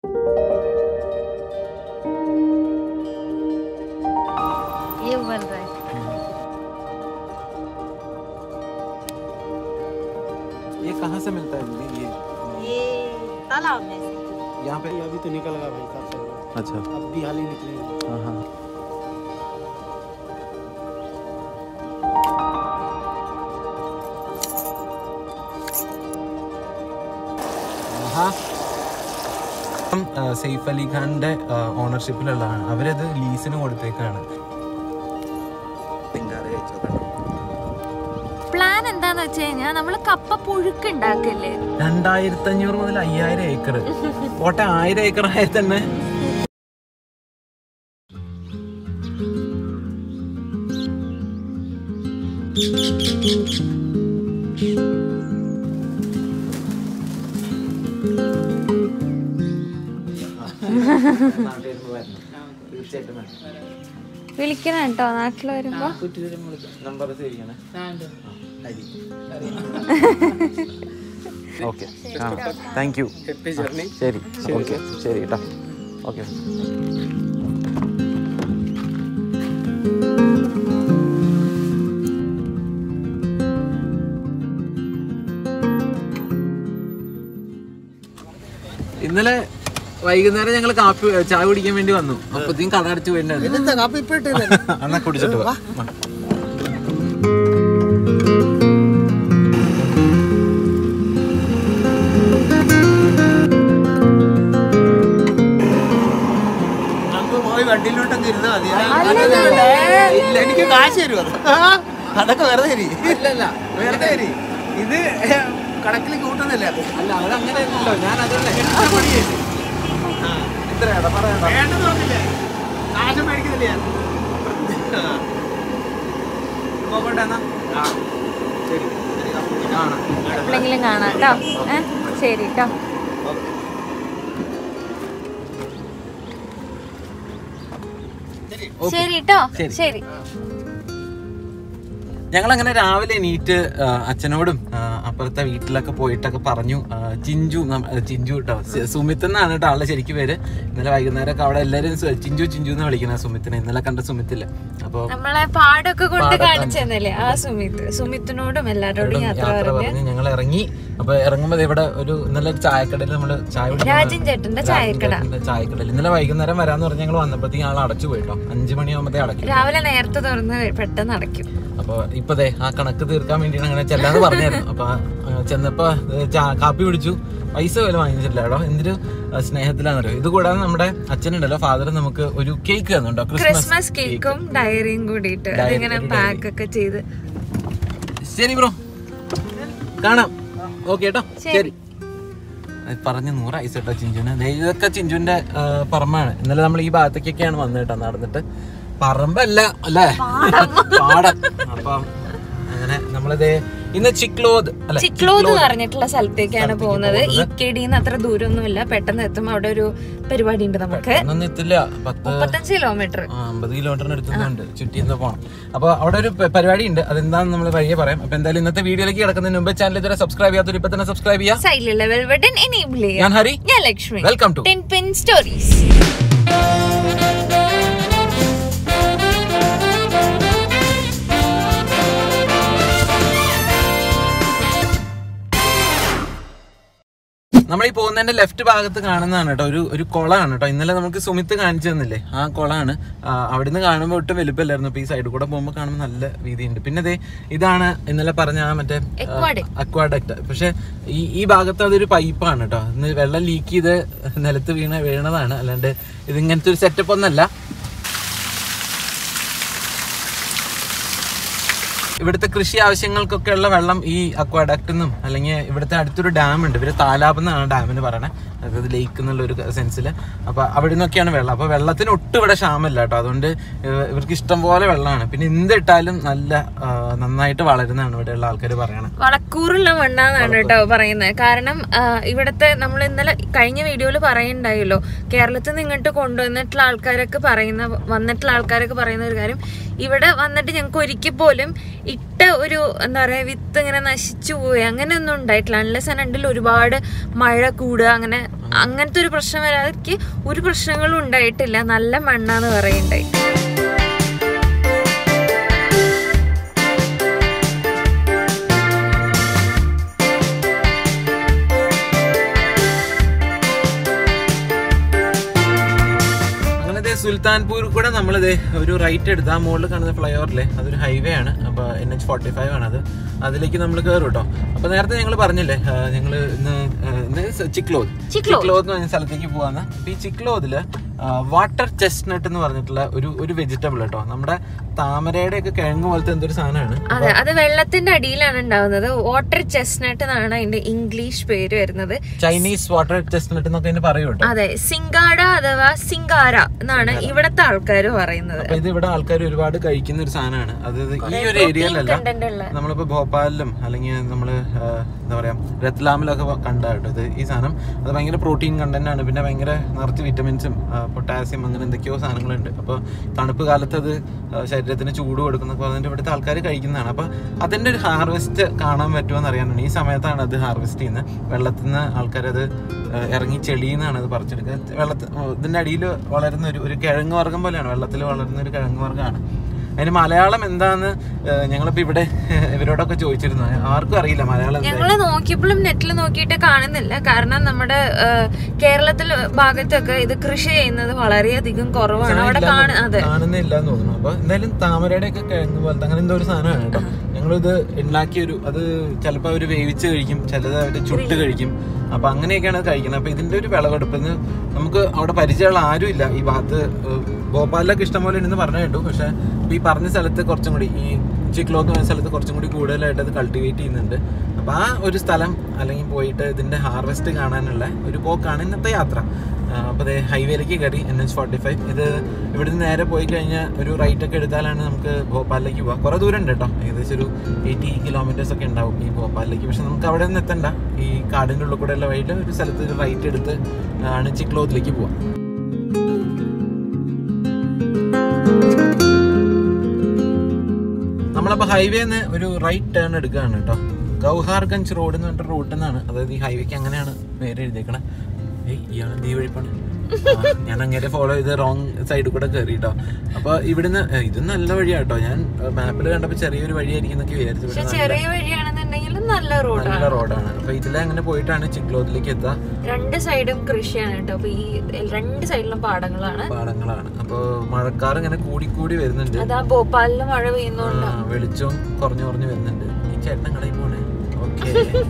ये बन रहा है ये कहाँ से मिलता है दीदी ये ये तालाब में से यहाँ पे ये अभी तो निकल गया भाई साहब सब अच्छा अब भी हाल ही निकले हाँ हाँ ആഹാ. ഉം, ആ, സെയ്ഫ് അലി ഖാന്റെ ഓണർഷിപ്പിലുള്ളതാണ് അവരത് ലീസിന് കൊടുത്തേക്കാണ് പ്ലാൻ എന്താന്ന് വെച്ച് കഴിഞ്ഞാൽ നമ്മള് കപ്പ പുഴുക്ക് ഉണ്ടാക്കല്ലേ രണ്ടായിരത്തി അഞ്ഞൂറ് മുതൽ അയ്യായിരം ഏക്കർ പോട്ടെ ആയിരം ഏക്കർ ആയാൽ തന്നെ തീർച്ചയായിട്ടും വിളിക്കണം കേട്ടോ നാട്ടിൽ വരുമ്പോ നമ്പർ സേവ് ചെയ്യണേ ഓക്കെ താങ്ക് യു ശരി ഓക്കെ ശരി കേട്ടോ ഓക്കെ ഇന്നലെ വൈകുന്നേരം ഞങ്ങൾ കാപ്പി ചായ കുടിക്കാൻ വേണ്ടി വന്നു അപ്പത്തേക്കും കട അടച്ചു പോയിട്ടുണ്ടായിരുന്നു എന്താ കാപ്പി ഇപ്പൊ ഇട്ടില്ലേ എന്നാ കുടിച്ചിട്ട് വാ. വാ. നമുക്ക് പോയി വണ്ടിയിലോട്ടൊക്കെ ഇരുന്നാ മതി ഇല്ല എനിക്ക് കാശ് തരുമോ അതൊക്കെ വെറുതെ ഇരി. വെറുതെ ഇരി. ഇത് കണക്കിൽ കൂട്ടുന്നില്ല അല്ല അതങ്ങനെയല്ലല്ലോ ഞാൻ അതുകൊണ്ട് എത്രയാടാ പറയണ്ട വേണ്ടെന്ന് പറഞ്ഞില്ലേ കാശ് മേടിക്കുന്നില്ല ഞാൻ. ആ. പോകട്ടെ എന്നാ ശരി കാണാം എപ്പോഴെങ്കിലും കാണാം കേട്ടോ ഏ ശരി കേട്ടോ ശരി കേട്ടോ ശരി. ശരി ഞങ്ങൾ അങ്ങനെ രാവിലെ എണീറ്റ് ആ, അച്ഛനോടും ആ, അപ്പുറത്തെ വീട്ടിലൊക്കെ പോയിട്ടൊക്കെ പറഞ്ഞു ആ, ചിഞ്ചു നം- ആ, ചിഞ്ചു കേട്ടോ സി- സുമിത്ത് എന്നാണ് കേട്ടോ ആളുടെ ശരിക്കും പേര് ഇന്നലെ വൈകുന്നേരമൊക്കെ അവിടെ എല്ലാവരും സു- ചിഞ്ചു ചിഞ്ചു എന്ന് വിളിക്കുന്ന സുമിത്തിനെ ഇന്നലെ കണ്ട സുമിത്തില്ല അപ്പൊ നമ്മളെ പാടൊക്കെ കൊണ്ട് പാടൊക്കെ കാണിച്ചു തന്നല്ലേ ആ സുമിത്ത് സുമിത്തിനോടും എല്ലാരോടും യാത്ര യാത്ര പറഞ്ഞ് പറഞ്ഞ് ഞങ്ങൾ ഇറങ്ങി അപ്പൊ ഇറങ്ങുമ്പോ ദേ ഇവിടെ ഒരു ഇന്നലെ ഒരു ചായക്കടയിൽ നമ്മള് ചായ കുടിക്കാൻ രാജൻ ചേട്ടന്റെ ചായക്കട ചേട്ടന്റെ ചായക്കടയിൽ ഇന്നലെ വൈകുന്നേരം വരാന്ന് പറഞ്ഞ് ഞങ്ങൾ വന്നപ്പോഴത്തേക്കും ആൾ അടച്ചു പോയിട്ടോ അഞ്ചു മണിയാകുമ്പത്തേ അടയ്ക്കും രാവിലെ നേരത്തെ തുറന്ന് പെട്ടെന്ന് അടയ്ക്കും അപ്പൊ ഇപ്പൊ ദേ ആ കണക്ക് തീർക്കാൻ വേണ്ടിയാണ് അങ്ങനെ ചെല്ലാന്ന് പറഞ്ഞായിരുന്നു അപ്പൊ ആ, ചെന്നപ്പോ ദേ ചാ- കാപ്പി കുടിച്ചു പൈസ പോലും വാങ്ങിച്ചിട്ടില്ല കേട്ടോ എന്തൊരു ആ, സ്നേഹത്തിലാണെന്നറിയോ ഇത് കൂടാതെ നമ്മുടെ അച്ഛനുണ്ടല്ലോ ഫാദർ നമുക്ക് ഒരു കേക്ക് തന്നുണ്ടോ ക്രിസ്മസ് കേക്കും ഡയറിയും കൂടിയിട്ട് Diary, അതിങ്ങനെ ഒരു പാക്ക് ഒക്കെ ചെയ്ത് ശരി ബ്രോ കാണാം ഓക്കെ കേട്ടോ ശരി. ശരി അത് പറഞ്ഞ് നൂറ് ഐസ് കേട്ടോ ചിഞ്ചുവിന് ദേ ഇതൊക്കെ ചിഞ്ചുവിന്റെ ആ, പറമ്പാണ് ഇന്നലെ നമ്മൾ ഈ ഭാഗത്തേക്കൊക്കെയാണ് വന്നത് കേട്ടോ നടന്നിട്ട് പറമ്പല്ല അല്ലേ പാടം അപ്പം അങ്ങനെ നമ്മളിത് ഇന്ന് ചിക്ലോദ് അല്ലെ ചിക്ലോദ് എന്ന് പറഞ്ഞിട്ടുള്ള സ്ഥലത്തേക്കാണ് പോകുന്നത് ഈ കെടിന്ന് അത്ര ദൂരമൊന്നുമില്ല പെട്ടെന്ന് എത്തും അവിടെ ഒരു പരിപാടി ഉണ്ട് നമുക്ക് ഒന്നും എത്തില്ല പത്ത് മുപ്പത്തഞ്ച് കിലോമീറ്റർ ആ, അമ്പത് കിലോമീറ്ററിന് അടുത്തുണ്ട് ചുറ്റി എന്ന് പോകണം അപ്പോൾ അവിടെ ഒരു പ- പരിപാടി ഉണ്ട് അതെന്താണെന്ന് നമ്മൾ വഴിയെ പറയാം അപ്പൊ എന്തായാലും ഇന്നത്തെ വീഡിയോയിലേക്ക് കിടക്കുന്നതിന് മുമ്പ് ചാനൽ ഇതുവരെ സബ്സ്ക്രൈബ് ചെയ്യാത്തൊരു ഇപ്പൊ തന്നെ സബ്സ്ക്രൈബ് ചെയ്യാം സൈഡിൽ ലെവൽ ബട്ടൺ എനേബിൾ ചെയ്യാം ഞാൻ ഹരി ഞാൻ Lakshmi welcome to ten pin stories നമ്മൾ ഈ പോകുന്നതിന്റെ ലെഫ്റ്റ് ഭാഗത്ത് കാണുന്നതാണ് കേട്ടോ ഒരു ഒരു കുളമാണ് കേട്ടോ ഇന്നലെ നമുക്ക് സുമിത്ത് കാണിച്ചു തന്നില്ലേ ആ കുളമാണ് ആ, അവിടുന്ന് കാണുമ്പോൾ ഒട്ടും വലുപ്പമില്ലായിരുന്നു അപ്പൊ ഈ സൈഡിൽ കൂടെ പോകുമ്പോൾ കാണുമ്പോൾ നല്ല വീതിയുണ്ട് പിന്നെ ദേ ഇതാണ് ഇന്നലെ പറഞ്ഞ ആ മറ്റേ Aqueduct. അക്വാഡക്ട് പക്ഷെ ഈ ഈ ഭാഗത്ത് അതൊരു പൈപ്പാണ് കേട്ടോ ഇന്ന് വെള്ളം ലീക്ക് ചെയ്ത് നിലത്ത് വീണ വീണതാണ് അല്ലാണ്ട് ഇത് ഇങ്ങനത്തെ ഒരു സെറ്റപ്പ് ഒന്നല്ല ഇവിടുത്തെ കൃഷി ആവശ്യങ്ങൾക്കൊക്കെ ഉള്ള വെള്ളം ഈ അക്വാഡക്റ്റിൽ നിന്നും അല്ലെങ്കിൽ ഇവിടുത്തെ അടുത്തൊരു ഡാം ഉണ്ട് ഇവര് താലാബ് എന്നാണ് ഡാമിന് പറയണത് അതായത് ലേക്ക് എന്നുള്ള ഒരു സെൻസിൽ അപ്പൊ അവിടെ നിന്നൊക്കെയാണ് വെള്ളം അപ്പൊ വെള്ളത്തിന് ഒട്ടും ഇവിടെ ക്ഷാമമില്ല കേട്ടോ അതുകൊണ്ട് ഇവ- ഇവർക്ക് ഇഷ്ടം പോലെ വെള്ളമാണ് പിന്നെ എന്തിട്ടാലും നല്ല ആ, നന്നായിട്ട് വളരുന്നതാണ് ഇവിടെയുള്ള ആൾക്കാർ പറയണത് വളക്കൂറുള്ള മണ്ണാന്നാണ് കേട്ടോ പറയുന്നത് കാരണം ആ, ഇവിടുത്തെ നമ്മൾ ഇന്നലെ കഴിഞ്ഞ വീഡിയോയിൽ പറയുണ്ടായല്ലോ കേരളത്തിൽ നിന്ന് ഇങ്ങോട്ട് കൊണ്ടുവന്നിട്ടുള്ള ആൾക്കാരൊക്കെ പറയുന്ന വന്നിട്ടുള്ള ആൾക്കാരൊക്കെ പറയുന്ന ഒരു കാര്യം ഇവിടെ വന്നിട്ട് ഞങ്ങൾക്ക് ഒരിക്കൽ പോലും ഇട്ട ഒരു എന്താ പറയുക വിത്ത് ഇങ്ങനെ നശിച്ചു പോയി അങ്ങനെയൊന്നും ഉണ്ടായിട്ടില്ല അൺലെസ് ആൻഡ് ഒരുപാട് മഴ കൂടുക അങ്ങനെ അങ്ങനത്തെ ഒരു പ്രശ്നം വരാതിരിക്കെ ഒരു പ്രശ്നങ്ങളും ഉണ്ടായിട്ടില്ല നല്ല മണ്ണാന്ന് പറയുണ്ടായി അങ്ങനെ ദേ സുൽത്താൻപൂർ കൂടെ നമ്മളിത് ഒരു റൈറ്റ് എടുത്ത് ആ മുകളിൽ കാണുന്ന ഫ്ലൈ ഓവറിലെ അതൊരു ഹൈവേ ആണ് അപ്പൊ എൻ എച്ച് ഫോർട്ടി ഫൈവ് ആണ് അത് അതിലേക്ക് നമ്മൾ കയറും കേട്ടോ അപ്പൊ നേരത്തെ ഞങ്ങൾ പറഞ്ഞില്ലേ ഞങ്ങൾ ഇന്ന് ആ, ഇന്ന് ചിക്ലോദ് ചിക്ലോദ്. ചിക്ലോദ് എന്ന് പറഞ്ഞ സ്ഥലത്തേക്ക് പോവാന്ന് അപ്പൊ ഈ ചിക്ലോദില് വാട്ടർ ചെസ്റ്റ്നട്ട് എന്ന് പറഞ്ഞിട്ടുള്ള ഒരു ഒരു വെജിറ്റബിൾ കേട്ടോ നമ്മുടെ താമരയുടെ ഒക്കെ കിഴങ്ങ് പോലത്തെ എന്തൊരു സാധനമാണ് അതെ അത് വെള്ളത്തിന്റെ അടിയിലാണ് ഉണ്ടാവുന്നത് വാട്ടർ ചെസ്നട്ട് എന്നാണ് അതിന്റെ ഇംഗ്ലീഷ് പേര് വരുന്നത് ചൈനീസ് വാട്ടർ ചെസ്റ്റ്നട്ട് എന്നൊക്കെ അതിന് പറയൂ കേട്ടോ അതെ സിംഗാഡ അഥവാ സിംഗാര എന്നാണ് ഇവിടത്തെ ആൾക്കാർ പറയുന്നത് അപ്പൊ ഇത് ഇവിടെ ആൾക്കാർ ഒരുപാട് കഴിക്കുന്ന ഒരു സാധനമാണ് അതായത് ഈ ഒരു ഏരിയയിലല്ല കണ്ടന്റ് ഉള്ള നമ്മളിപ്പോ ഭോപ്പാലിലും അല്ലെങ്കിൽ നമ്മള് ആ, എന്താ പറയാ രത്ലാമിലൊക്കെ കണ്ട കേട്ടോ ഇത് ഈ സാധനം അത് ഭയങ്കര പ്രോട്ടീൻ കണ്ടന്റ് ആണ് പിന്നെ ഭയങ്കര നിറച്ച് വിറ്റമിൻസും പൊട്ടാസ്യം അങ്ങനെ എന്തൊക്കെയോ സാധനങ്ങളുണ്ട് അപ്പോൾ തണുപ്പ് കാലത്ത് അത് ആ, ശരീരത്തിന് ചൂട് കൊടുക്കുന്നൊക്കെ പറഞ്ഞിട്ട് ഇവിടുത്തെ ആൾക്കാർ കഴിക്കുന്നതാണ് അപ്പോൾ അതിന്റെ ഒരു ഹാർവെസ്റ്റ് കാണാൻ പറ്റുമോ അറിയാനാണ് ഈ സമയത്താണ് അത് ഹാർവെസ്റ്റ് ചെയ്യുന്നത് വെള്ളത്തിൽ നിന്ന് ആൾക്കാരത് ആ, ഇറങ്ങി ചെളിയിൽ നിന്നാണ് അത് പറിച്ചെടുക്കുക വെള്ളത്തിൽ ഇതിന്റെ അടിയിൽ വളരുന്ന ഒരു ഒരു കിഴങ്ങ് വർഗ്ഗം പോലെയാണ് വെള്ളത്തിൽ വളരുന്ന ഒരു കിഴങ്ങ് വർഗ്ഗമാണ് അതിന് മലയാളം എന്താന്ന് ഏഹ് ഞങ്ങളിപ്പോ ഇവിടെ ഇവരോടൊക്കെ ചോദിച്ചിരുന്നു ആർക്കും അറിയില്ല മലയാളം എന്താ ഞങ്ങള് നോക്കിയപ്പോഴും നെറ്റിൽ നോക്കിയിട്ട് കാണുന്നില്ല കാരണം നമ്മുടെ ആ, കേരളത്തിൽ ഭാഗത്തൊക്കെ ഇത് കൃഷി ചെയ്യുന്നത് വളരെയധികം കുറവാണ് അവിടെ കാണ അതെ കാണുന്നില്ല എന്ന് തോന്നുന്നു അപ്പൊ എന്തായാലും താമരയുടെ ഒക്കെ കിഴങ്ങ് പോലത്തെ അങ്ങനെ എന്തോ ഒരു സാധനമാണ് കേട്ടോ ഞങ്ങളിത് ഉണ്ടാക്കിയ ഒരു അത് ചിലപ്പോൾ അവര് വേവിച്ച് കഴിക്കും ചിലത് അവര് ചുട്ട് കഴിക്കും അപ്പൊ അങ്ങനെയൊക്കെയാണ് അത് കഴിക്കുന്നത് അപ്പൊ ഇതിന്റെ ഒരു വിളവെടുപ്പ് ഇന്ന് നമുക്ക് അവിടെ പരിചയമുള്ള ആരും ഇല്ല ഈ ഭാഗത്ത് ഏഹ് ഭോപ്പാലിലൊക്കെ ഇഷ്ടംപോലെ ഉണ്ടെന്ന് പറഞ്ഞു കേട്ടു പക്ഷെ ഈ പറഞ്ഞ സ്ഥലത്ത് കുറച്ചും കൂടി ഈ ചിക്ലോത്ത് എന്ന സ്ഥലത്ത് കുറച്ചും കൂടി കൂടുതലായിട്ട് അത് കൾട്ടിവേറ്റ് ചെയ്യുന്നുണ്ട് അപ്പൊ ആ ഒരു സ്ഥലം അല്ലെങ്കിൽ പോയിട്ട് ഇതിന്റെ ഹാർവെസ്റ്റ് കാണാനുള്ള ഒരു പോക്കാണ് ഇന്നത്തെ യാത്ര ആ, അപ്പൊ ദേ ഹൈവേയിലേക്ക് കയറി എൻ എച്ച് ഫോർട്ടി ഫൈവ് ഇത് ഇവിടുന്ന് നേരെ പോയി കഴിഞ്ഞാൽ ഒരു റൈറ്റ് ഒക്കെ എടുത്താലാണ് നമുക്ക് ഭോപ്പാലിലേക്ക് പോവാം കുറെ ദൂരം ഉണ്ട് കേട്ടോ ഏകദേശം ഒരു എയ്റ്റി കിലോമീറ്റേഴ്സ് ഒക്കെ ഉണ്ടാവും ഈ ഭോപ്പാലിലേക്ക് പക്ഷെ നമുക്ക് അവിടെ നിന്ന് എത്തണ്ട ഈ കാടിന്റെ ഉള്ളിൽ കൂടെ ഉള്ള വഴിയിൽ ഒരു സ്ഥലത്ത് ഒരു റൈറ്റ് എടുത്ത് ആണ് ചിക്ലോത്തിലേക്ക് പോവാം നമ്മളപ്പോ ഹൈവേന്ന് ഒരു റൈറ്റ് ടേൺ എടുക്കുകയാണ് കേട്ടോ ഗൗഹാർഗഞ്ച് റോഡ് എന്ന് പറഞ്ഞ റൂട്ടിൽ നിന്നാണ് അതായത് ഈ ഹൈവേക്ക് അങ്ങനെയാണ് പേര് എഴുതിയേക്കണേ ഏയ് ഇയാൾ എന്ത് ഈ വഴിപ്പാണ് ആ, ഞാൻ അങ്ങനെ ഫോളോ ചെയ്ത് റോങ് സൈഡിൽ കൂടെ കയറി കേട്ടോ അപ്പൊ ഇവിടുന്ന് ഏ, ഇത് നല്ല വഴിയാട്ടോ ഞാൻ മാപ്പിൽ കണ്ടപ്പോ ചെറിയൊരു വഴിയായിരിക്കും എന്നൊക്കെ വിചാരിച്ചു പക്ഷെ പക്ഷെ ചെറിയ വഴിയാണെന്നുണ്ടെങ്കിലും നല്ല റോഡാണ് നല്ല റോഡാണ് അപ്പൊ ഇതിലെ അങ്ങനെ പോയിട്ടാണ് ചിക്ലോത്തിലേക്ക് എത്താ രണ്ട് സൈഡും കൃഷിയാണ് കേട്ടോ അപ്പൊ ഈ രണ്ട് സൈഡിലും പാടങ്ങളാണ് പാടങ്ങളാണ് അപ്പൊ മഴക്കാർ ഇങ്ങനെ കൂടി കൂടി വരുന്നുണ്ട് അതാ ഭോപ്പാലില് മഴ പെയ്യുന്നോണ്ട് ആ, വെളിച്ചവും കുറഞ്ഞു കുറഞ്ഞു വരുന്നുണ്ട് ഈ ചേട്ടൻ കടയിൽ പോണേ ഓക്കെ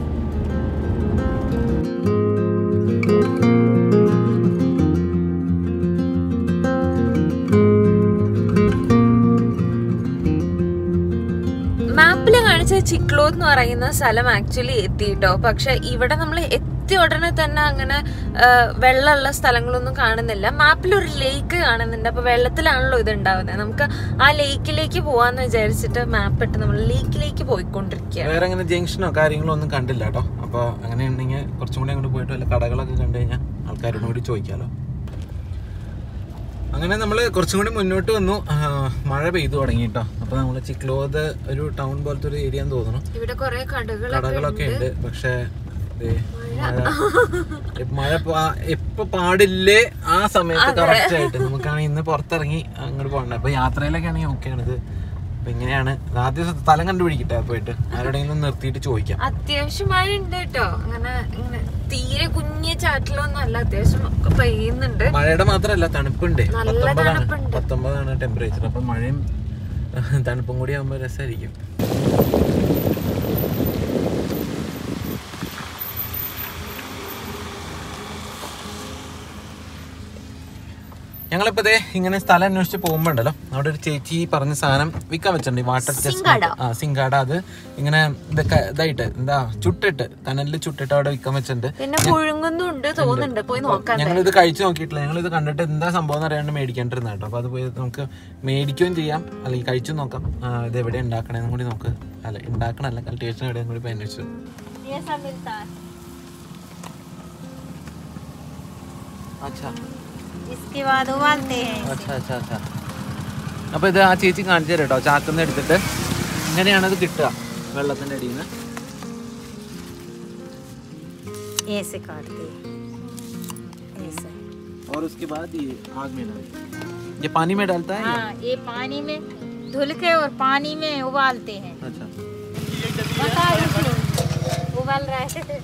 മാപ്പിൽ കാണിച്ച ചിക്ലോ എന്ന് പറയുന്ന സ്ഥലം ആക്ച്വലി എത്തിയിട്ടോ പക്ഷെ ഇവിടെ നമ്മൾ എത്തിയ ഉടനെ തന്നെ അങ്ങനെ ആ, വെള്ളമുള്ള സ്ഥലങ്ങളൊന്നും കാണുന്നില്ല മാപ്പിൽ ഒരു ലേക്ക് കാണുന്നുണ്ട് അപ്പൊ വെള്ളത്തിലാണല്ലോ ഇത് ഉണ്ടാവുന്നത് നമുക്ക് ആ ലേക്കിലേക്ക് പോവാന്ന് വിചാരിച്ചിട്ട് മാപ്പ് ഇട്ട് നമ്മൾ ലേക്കിലേക്ക് പോയിക്കൊണ്ടിരിക്കുക വേറെ അങ്ങനെ ജംഗ്ഷനോ കാര്യങ്ങളോ ഒന്നും കണ്ടില്ല കേട്ടോ അപ്പൊ അങ്ങനെ ഉണ്ടെങ്കിൽ കുറച്ചും കൂടി അങ്ങോട്ട് പോയിട്ട് വല്ല കടകളൊക്കെ കണ്ടു കഴിഞ്ഞാൽ ആൾക്കാരോട് കൂടി ചോദിക്കാലോ അങ്ങനെ നമ്മൾ കുറച്ചും കൂടി മുന്നോട്ട് വന്നു ആ, മഴ പെയ്തു തുടങ്ങി കേട്ടോ അപ്പൊ നമ്മള് ചിക്ലോത് ഒരു ടൗൺ പോലത്തെ ഒരു ഏരിയ തോന്നുന്നു ഇവിടെ കുറെ കടകളൊക്കെ കടകളൊക്കെ ഉണ്ട് പക്ഷെ ദേ, മഴ മഴ പാ- എപ്പോ പാടില്ലേ ആ സമയത്ത് കറക്റ്റ് ആയിട്ട് നമുക്കാണെങ്കിൽ ഇന്ന് പുറത്തിറങ്ങി അങ്ങോട്ട് പോകണ്ട അപ്പൊ യാത്രയിലൊക്കെ ആണെങ്കിൽ ഓക്കെയാണ് ഇത് അപ്പൊ ഇങ്ങനെയാണ് ആദ്യം സ്ഥലം കണ്ടുപിടിക്കട്ടെ പോയിട്ട് ആരോടെങ്കിലും നിർത്തിയിട്ട് ചോദിക്കാം അത്യാവശ്യം മഴ ഉണ്ട് കേട്ടോ അങ്ങനെ ഇങ്ങനെ തീരെ കുഞ്ഞ ചാറ്റിലൊന്നും അല്ല അത്യാവശ്യം ഒക്കെ പെയ്യുന്നുണ്ട് മഴയുടെ മാത്രല്ല തണുപ്പുണ്ട് നല്ല പത്തൊമ്പതാണ് തണുപ്പുണ്ട്. പത്തൊമ്പതാണ് ടെമ്പറേച്ചർ അപ്പൊ മഴയും തണുപ്പും കൂടി ആകുമ്പോൾ രസമായിരിക്കും ഞങ്ങളിപ്പോ ദേ ഇങ്ങനെ സ്ഥലം അന്വേഷിച്ച് പോകുമ്പോ ഉണ്ടല്ലോ അവിടെ ഒരു ചേച്ചി പറഞ്ഞ സാധനം വിൽക്കാൻ വെച്ചിട്ടുണ്ട് ഈ വാട്ടർ സിങ്കാട. ആ സിങ്കാട അത് ഇങ്ങനെ ഇതൊക്കെ ഇതായിട്ട് എന്താ ചുട്ടിട്ട് കനലിൽ ചുട്ടിട്ട് അവിടെ വിൽക്കാൻ വെച്ചിട്ടുണ്ട് പിന്നെ പുഴുങ്ങുന്നുണ്ട് തോന്നുന്നുണ്ട് പോയി നോക്കാൻ ഞങ്ങൾ ഇത് കഴിച്ചു നോക്കിയിട്ടില്ല ഞങ്ങൾ ഇത് കണ്ടിട്ട് എന്താ സംഭവം എന്ന് അറിയാണ്ട് മേടിക്കേണ്ടിരുന്ന കേട്ടോ അപ്പൊ അത് പോയി നമുക്ക് മേടിക്കുകയും ചെയ്യാം അല്ലെങ്കിൽ കഴിച്ചു നോക്കാം ആ, ഇത് എവിടെ ഉണ്ടാക്കണേന്നും കൂടി നമുക്ക് അല്ല ഉണ്ടാക്കണല്ല കൾട്ടിവേഷൻ എവിടെയും കൂടി പോയി അന്വേഷിച്ചു അച്ഛാ इसके बाद उबालते हैं അച്ഛാ അച്ഛാ അച്ഛാ അപ്പൊ ഇത് ആ ചേച്ചി കാണിച്ചു തരാം കേട്ടോ ചാക്കുന്ന എടുത്തിട്ട് ഇങ്ങനെയാണ് ഇത് കിട്ടുക വെള്ളത്തിന്റെ അടിയിൽ നിന്ന് ऐसे काटते हैं और उसके बाद ये आग में डाल ये पानी में डालता है या? हाँ ये पानी में धुल के और पानी में उबालते हैं अच्छा बता दीजिए उबाल रहा है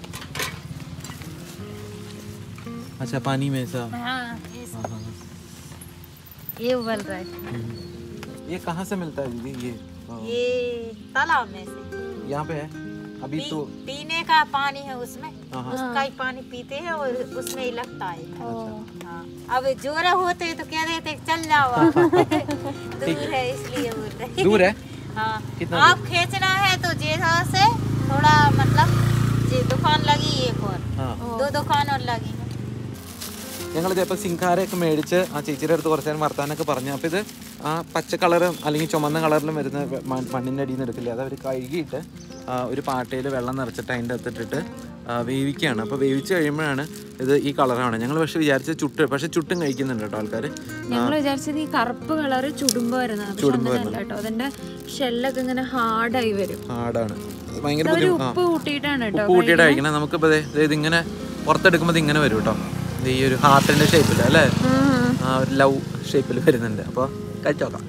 अच्छा पानी में ऐसा हाँ इस- हाँ, हाँ, हाँ। ये उबल रहा है ये कहाँ से मिलता है दीदी ये हाँ, ये तालाब में से यहाँ पे है अभी पी, तो पीने का पानी है उसमें हाँ, हाँ। उसका ही पानी पीते हैं और उसमें ही लगता है हाँ अब जोरे होते हैं तो कह देते हैं, चल जाओ आप। दूर है इसलिए बोल रहे हैं। दूर है हाँ कितना आप खींचना है तो जैसा से थोड़ा मतलब ये दुकान लगी एक और हाँ दो दुकान और लगी है ഞങ്ങൾ ചിലപ്പോൾ സിംഖാരയൊക്കെ മേടിച്ച് ആ ചേച്ചിയുടെ അടുത്ത് കുറച്ച് നേരം വർത്താനൊക്കെ പറഞ്ഞു അപ്പോൾ ഇത് ആ പച്ച കളറും അല്ലെങ്കിൽ ചുമന്ന കളറിലും വരുന്ന വെ- മ- മണ്ണിൻ്റെ അടിയിൽ നിന്ന് എടുക്കില്ല അത് അവർ കഴുകിയിട്ട് ആ, ഒരു പാട്ടയിൽ വെള്ളം നിറച്ചിട്ട് അതിൻ്റെ അകത്തിട്ടിട്ട് ആ, വേവിക്കുകയാണ് അപ്പോൾ വേവിച്ച് കഴിയുമ്പോഴാണ് ഇത് ഈ കളറാണ് ഞങ്ങൾ പക്ഷേ വിചാരിച്ച ചുട്ട് പക്ഷേ ചുട്ടും കഴിക്കുന്നുണ്ട് കേട്ടോ ആൾക്കാർ ഞങ്ങൾ വിചാരിച്ചത് ഈ കറുപ്പ് കളറ് ചുടുമ്പോ വരുന്നതാണ് പക്ഷെ അങ്ങനെയല്ല കേട്ടോ അതിന്റെ ഷെല്ലൊക്കെ ഇങ്ങനെ ഹാർഡായി വരും ഹാർഡാണ് ഭയങ്കര ഒരു ബുദ്ധിമുട്ട് ഉപ്പ് കൂട്ടിയിട്ടാണ് കേട്ടോ ഉപ്പ് കൂട്ടിയിട്ട് കഴിക്കണം നമുക്കിപ്പോൾ ഇത് ഇങ്ങനെ പുറത്തെടുക്കുമ്പോൾ ഇത് ഇങ്ങനെ വരും കേട്ടോ ഇത് ഈ ഒരു ഹാർട്ടിൻ്റെ ഷേപ്പിൽ അല്ലേ ഉം. ആ ഒരു ലവ് ഷേപ്പിൽ വരുന്നുണ്ട് അപ്പോൾ കഴിച്ചു നോക്കാം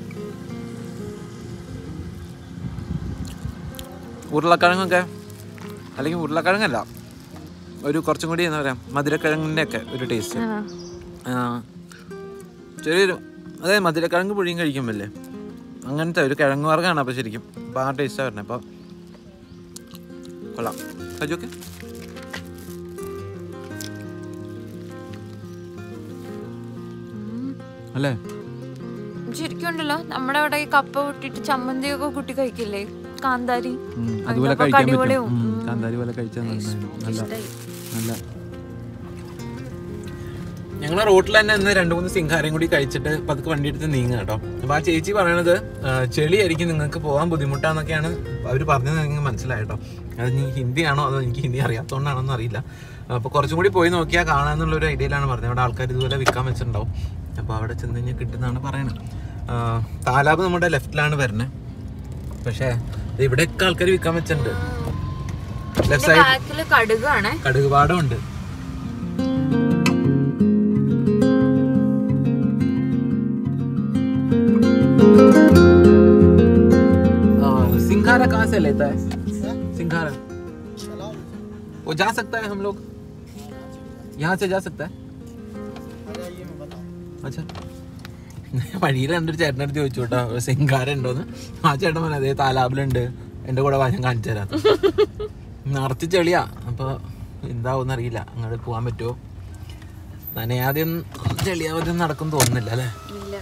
ഉരുളക്കിഴങ്ങൊക്കെ അല്ലെങ്കിൽ ഉരുളക്കിഴങ്ങല്ല ഒരു കുറച്ചും കൂടി എന്താ പറയുക മധുരക്കിഴങ്ങിൻ്റെ ഒക്കെ ഒരു ടേസ്റ്റ് ആ. ചെറിയൊരു അതായത് മധുരക്കിഴങ്ങ് പുഴിയും കഴിക്കുമ്പല്ലേ അങ്ങനത്തെ ഒരു കിഴങ്ങ് വർഗ്ഗമാണ് അപ്പോൾ ശരിക്കും അപ്പോൾ ആ ടേസ്റ്റാണ് വരുന്നത് അപ്പോൾ കൊള്ളാം കഴിച്ചോക്കെ അല്ലേ ശരിക്കും ഉണ്ടല്ലോ നമ്മുടെ അവിടെ ഈ കപ്പ കൂട്ടിയിട്ട് ചമ്മന്തിയൊക്കെ കൂട്ടി കഴിക്കില്ലേ കാന്താരി അതുപോലെ അതിനൊക്കെ കഴിക്കാൻ അടിപൊളിയാവും. പറ്റും ഉം, ഉം. കാന്താരി പോലെ കഴിച്ചാൽ നന്നായിരുന്നു നല്ല ഇഷ്ടായി. നല്ല ഞങ്ങൾ റോട്ടിൽ തന്നെ ഇന്ന് രണ്ട് മൂന്ന് സിംഹാരം കൂടി കഴിച്ചിട്ട് പതുക്കെ വണ്ടി എടുത്ത് നീങ്ങുക കേട്ടോ അപ്പൊ ആ ചേച്ചി പറയണത് ആ, ചെളിയായിരിക്കും നിങ്ങൾക്ക് പോകാൻ ബുദ്ധിമുട്ടാന്നൊക്കെയാണ് അവർ പറഞ്ഞത് നിങ്ങൾക്ക് മനസ്സിലായി കേട്ടോ അത് നീ ഹിന്ദിയാണോ അതോ എനിക്ക് ഹിന്ദി അറിയാത്തതുകൊണ്ടാണോ എന്ന് അറിയില്ല അപ്പൊ കുറച്ചും കൂടി പോയി നോക്കിയാൽ കാണാന്നുള്ള ഒരു ഐഡിയയിലാണ് പറഞ്ഞത് അവിടെ ആൾക്കാർ ഇതുപോലെ വിൽക്കാൻ വെച്ചിട്ടുണ്ടാവും അപ്പൊ അവിടെ ചെന്ന് കഴിഞ്ഞാൽ കിട്ടുന്നതാണ് പറയണത് ആ, താലാബ് നമ്മുടെ ലെഫ്റ്റിലാണ് വരുന്നത് പക്ഷേ ദേ ഇവിടെയൊക്കെ ആൾക്കാർ വിൽക്കാൻ വെച്ചിട്ടുണ്ട് ലെഫ്റ്റ് സൈഡ് ബാക്കില് കടുകാണ് കടുക് പാടം ഉണ്ട് सिंघारा कहाँ से लेता है सिंघारा वो जा सकता है हम लोग यहाँ से जा सकता है अच्छा വഴിയിൽ എൻ്റെ ഒരു ചേട്ടൻ്റെ അടുത്ത് ചോദിച്ചു കേട്ടോ സിംഗാര ഉണ്ടോന്ന് ആ ചേട്ടൻ പറഞ്ഞു അതേ താലാബിലുണ്ട് എൻ്റെ കൂടെ വാ ഞാൻ കാണിച്ചു തരാം നിറച്ച് ചെളിയാ അപ്പൊ എന്താവും അറിയില്ല അങ്ങോട്ട് പോകാൻ പറ്റുമോ നനയാതെ ചെളിയാവാതെ നടക്കും തോന്നുന്നില്ല അല്ലേ ഇല്ല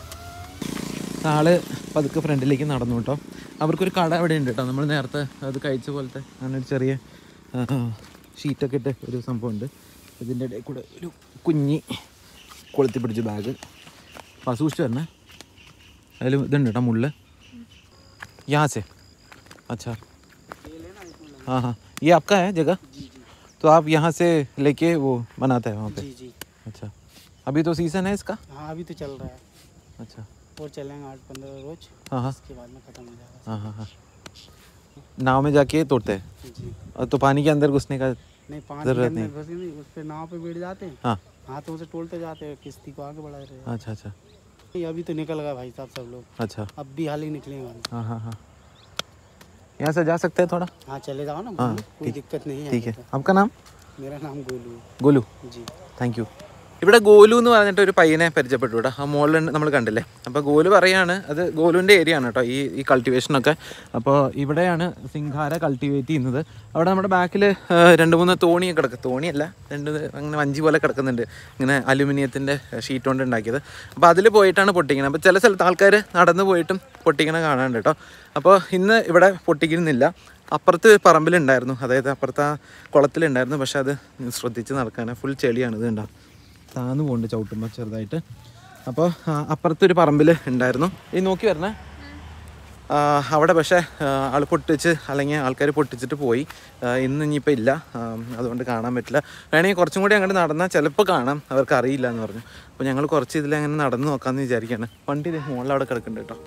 ആള് പതുക്കെ ഫ്രണ്ടിലേക്ക് നടന്നു കേട്ടോ അവർക്കൊരു കട അവിടെ ഉണ്ട് കേട്ടോ നമ്മൾ നേരത്തെ അത് കഴിച്ച പോലത്തെ അങ്ങനെ ഒരു ചെറിയ ആ, ഷീറ്റൊക്കെ ഇട്ട് ഒരു സംഭവമുണ്ട് ഇതിൻ്റെ ഇടയിൽ കൂടെ ഒരു കുഞ്ഞി കൊളുത്തി പിടിച്ച ബാഗ് അപ്പോൾ സൂക്ഷിച്ച് വരണേ അതിൽ ഇതുണ്ട് കേട്ടോ മുള്ള് യാ സെ अच्छा हाँ हाँ ये आपका है जगह तो आप यहाँ से लेके वो बनाते हैं वहाँ पे जी जी अच्छा अभी तो सीज़न है इसका हाँ अभी तो चल रहा है अच्छा और चलेंगे आठ पंद्रह रोज हाँ हाँ उसके बाद में खत्म हो जाएगा हाँ हाँ हाँ नाव में जाके तोड़ते हैं जी और तो पानी के अंदर घुसने का नहीं पानी जरूरत के नहीं। अंदर घुसे नहीं उस पर नाव पे बैठ जाते हैं हाँ हाथों से टोलते जाते हैं किश्ती को आगे बढ़ा रहे हैं अच्छा अच्छा नहीं, अभी तो निकल गए भाई साहब सब लोग अच्छा अब भी हाल ही निकलेंगे हम हाँ हाँ हाँ यहाँ से जा सकते हैं थोड़ा हाँ चले जाओ ना हाँ, घूमो, कोई ठीक- दिक्कत नहीं है ठीक है अभी आपका नाम तो। मेरा नाम गोलू है गोलू जी താങ്ക് യു ഇവിടെ ഗോലു എന്ന് പറഞ്ഞിട്ട് ഒരു പയ്യനെ പരിചയപ്പെട്ടു കേട്ടോ ആ മുകളിൽ നമ്മൾ കണ്ടില്ലേ അപ്പോൾ ഗോലു പറയാണ് അത് ഗോലുവിൻ്റെ ഏരിയ ആണ് കേട്ടോ ഈ ഈ കൾട്ടിവേഷനൊക്കെ അപ്പോൾ ഇവിടെയാണ് സിംഹാര കൾട്ടിവേറ്റ് ചെയ്യുന്നത് അവിടെ നമ്മുടെ ബാക്കിൽ രണ്ട് മൂന്ന് തോണിയൊക്കെ കിടക്കും തോണിയല്ല രണ്ട് അങ്ങനെ വഞ്ചി പോലെ കിടക്കുന്നുണ്ട് ഇങ്ങനെ അലുമിനിയത്തിൻ്റെ ഷീറ്റ് കൊണ്ട് ഉണ്ടാക്കിയത് അപ്പോൾ അതിൽ പോയിട്ടാണ് പൊട്ടിക്കുന്നത് അപ്പോൾ ചില സ്ഥലത്ത് ആൾക്കാർ നടന്നു പോയിട്ടും പൊട്ടിക്കണ കാണാനുണ്ട് കേട്ടോ അപ്പോൾ ഇന്ന് ഇവിടെ പൊട്ടിക്കുന്നില്ല അപ്പുറത്ത് പറമ്പിലുണ്ടായിരുന്നു അതായത് അപ്പുറത്ത് ആ കുളത്തിലുണ്ടായിരുന്നു പക്ഷെ അത് ശ്രദ്ധിച്ച് നടക്കാൻ ഫുൾ ചെളിയാണ് ഇത് ഉണ്ടാവും താന്നു പോകുന്നുണ്ട് ചവിട്ടുമ്പോൾ ചെറുതായിട്ട് അപ്പോൾ അപ്പുറത്തൊരു പറമ്പിൽ ഉണ്ടായിരുന്നു ഈ നോക്കി വരണേ ആ, അവിടെ പക്ഷേ ആൾ പൊട്ടിച്ച് അല്ലെങ്കിൽ ആൾക്കാർ പൊട്ടിച്ചിട്ട് പോയി ആ, ഇന്ന് ഇനിയിപ്പോൾ ഇല്ല ആ, അതുകൊണ്ട് കാണാൻ പറ്റില്ല വേണമെങ്കിൽ കുറച്ചും കൂടി അങ്ങോട്ട് നടന്നാൽ ചിലപ്പോൾ കാണാം അവർക്ക് അറിയില്ല എന്ന് പറഞ്ഞു അപ്പോൾ ഞങ്ങൾ കുറച്ച് ഇതിലങ്ങനെ നടന്ന് നോക്കാമെന്ന് വിചാരിക്കുകയാണ് വണ്ടി ദേ മുകളിൽ അവിടെ കിടക്കുന്നുണ്ട് കേട്ടോ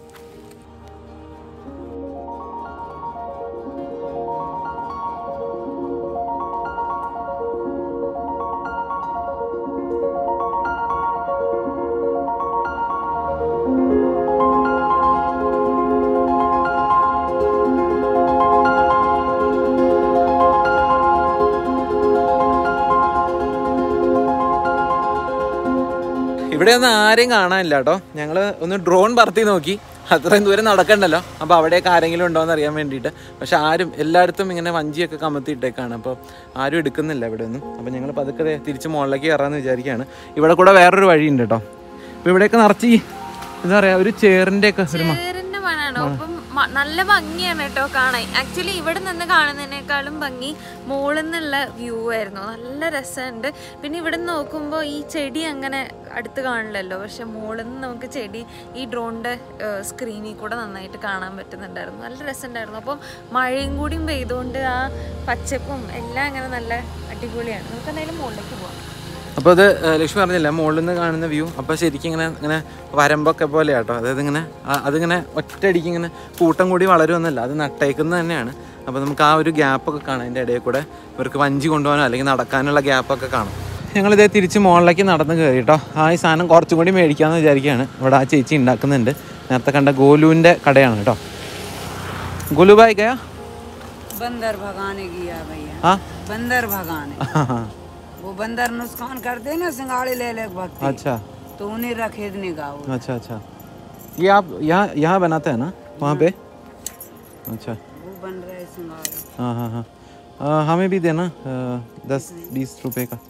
ഇവിടെ ഒന്നും ആരെയും കാണാനില്ല കേട്ടോ ഞങ്ങൾ ഒന്ന് ഡ്രോൺ പറത്തി നോക്കി അത്രയും ദൂരം നടക്കണ്ടല്ലോ അപ്പോൾ അവിടെയൊക്കെ ആരെങ്കിലും ഉണ്ടോ എന്ന് അറിയാൻ വേണ്ടിയിട്ട് പക്ഷെ ആരും എല്ലായിടത്തും ഇങ്ങനെ വഞ്ചിയൊക്കെ കമത്തിയിട്ടേക്കാണ് അപ്പോൾ ആരും എടുക്കുന്നില്ല ഇവിടെ ഒന്നും അപ്പോൾ ഞങ്ങൾ പതുക്കെ ദേ തിരിച്ച് മുകളിലേക്ക് കയറാമെന്ന് വിചാരിക്കുകയാണ് ഇവിടെ കൂടെ വേറൊരു വഴിയുണ്ട് കേട്ടോ അപ്പോൾ ഇവിടെയൊക്കെ നിറച്ച് ഈ എന്താ പറയുക ഒരു ചേറിൻ്റെ ഒക്കെ ഒരു മ- ചേറിന്റെ മണാണ് അപ്പം മ- നല്ല ഭംഗിയാണ് കേട്ടോ കാണാൻ ആക്ച്വലി ഇവിടെ നിന്ന് കാണുന്നതിനേക്കാളും ഭംഗി മുകളിൽ നിന്നുള്ള വ്യൂ ആയിരുന്നു നല്ല രസമുണ്ട് പിന്നെ ഇവിടെ നിന്ന് നോക്കുമ്പോൾ ഈ ചെടി അങ്ങനെ അടുത്ത് കാണില്ലല്ലോ പക്ഷെ മുകളിൽ നിന്ന് നമുക്ക് ചെടി ഈ ഡ്രോണിന്റെ സ്ക്രീനിൽ കൂടെ നന്നായിട്ട് കാണാൻ പറ്റുന്നുണ്ടായിരുന്നു നല്ല രസമുണ്ടായിരുന്നു അപ്പം മഴയും കൂടിയും പെയ്തുകൊണ്ട് ആ പച്ചപ്പും എല്ലാം അങ്ങനെ നല്ല അടിപൊളിയാണ് നമുക്ക് എന്തായാലും മുകളിലേക്ക് പോവാം അപ്പോൾ അത് ഏഹ്, ലക്ഷ്മി പറഞ്ഞില്ല മുകളിൽ നിന്ന് കാണുന്ന വ്യൂ അപ്പോൾ ശരിക്കും ഇങ്ങനെ ഇങ്ങനെ വരമ്പൊക്കെ പോലെ കേട്ടോ അതായത് ഇങ്ങനെ ആ- അതിങ്ങനെ ഒറ്റയടിക്ക് ഇങ്ങനെ കൂട്ടം കൂടി വളരുമെന്നല്ല അത് നട്ടേക്കുന്നത് തന്നെയാണ് അപ്പോൾ നമുക്ക് ആ ഒരു ഗ്യാപ്പൊക്കെ കാണാം അതിൻ്റെ ഇടയിൽ കൂടെ ഇവർക്ക് വഞ്ചി കൊണ്ടുപോകാനോ അല്ലെങ്കിൽ നടക്കാനുള്ള ഗ്യാപ്പൊക്കെ കാണാം ഞങ്ങളിതേ തിരിച്ച് മുകളിലേക്ക് നടന്ന് കയറി കേട്ടോ ആ ഈ സാധനം കുറച്ചും കൂടി മേടിക്കാമെന്ന് വിചാരിക്കുകയാണ് ഇവിടെ ആ ചേച്ചി ഉണ്ടാക്കുന്നുണ്ട് നേരത്തെ കണ്ട ഗോലുവിൻ്റെ കടയാണ് കേട്ടോ ഗോലുബായി കയാ बंदर भगाने गया भैया हाँ बंदर भगाने हाँ हाँ वो बंदर नुकसान करते ना सिंगाड़ी ले ले भगते अच्छा तो उन्हें रखेदने का वो अच्छा अच्छा ये आप यहाँ यहाँ बनाते हैं ना वहाँ पे अच्छा वो बन रहे सिंगाड़े हाँ हाँ हाँ आ, हमें भी देना आ, दस बीस रुपए का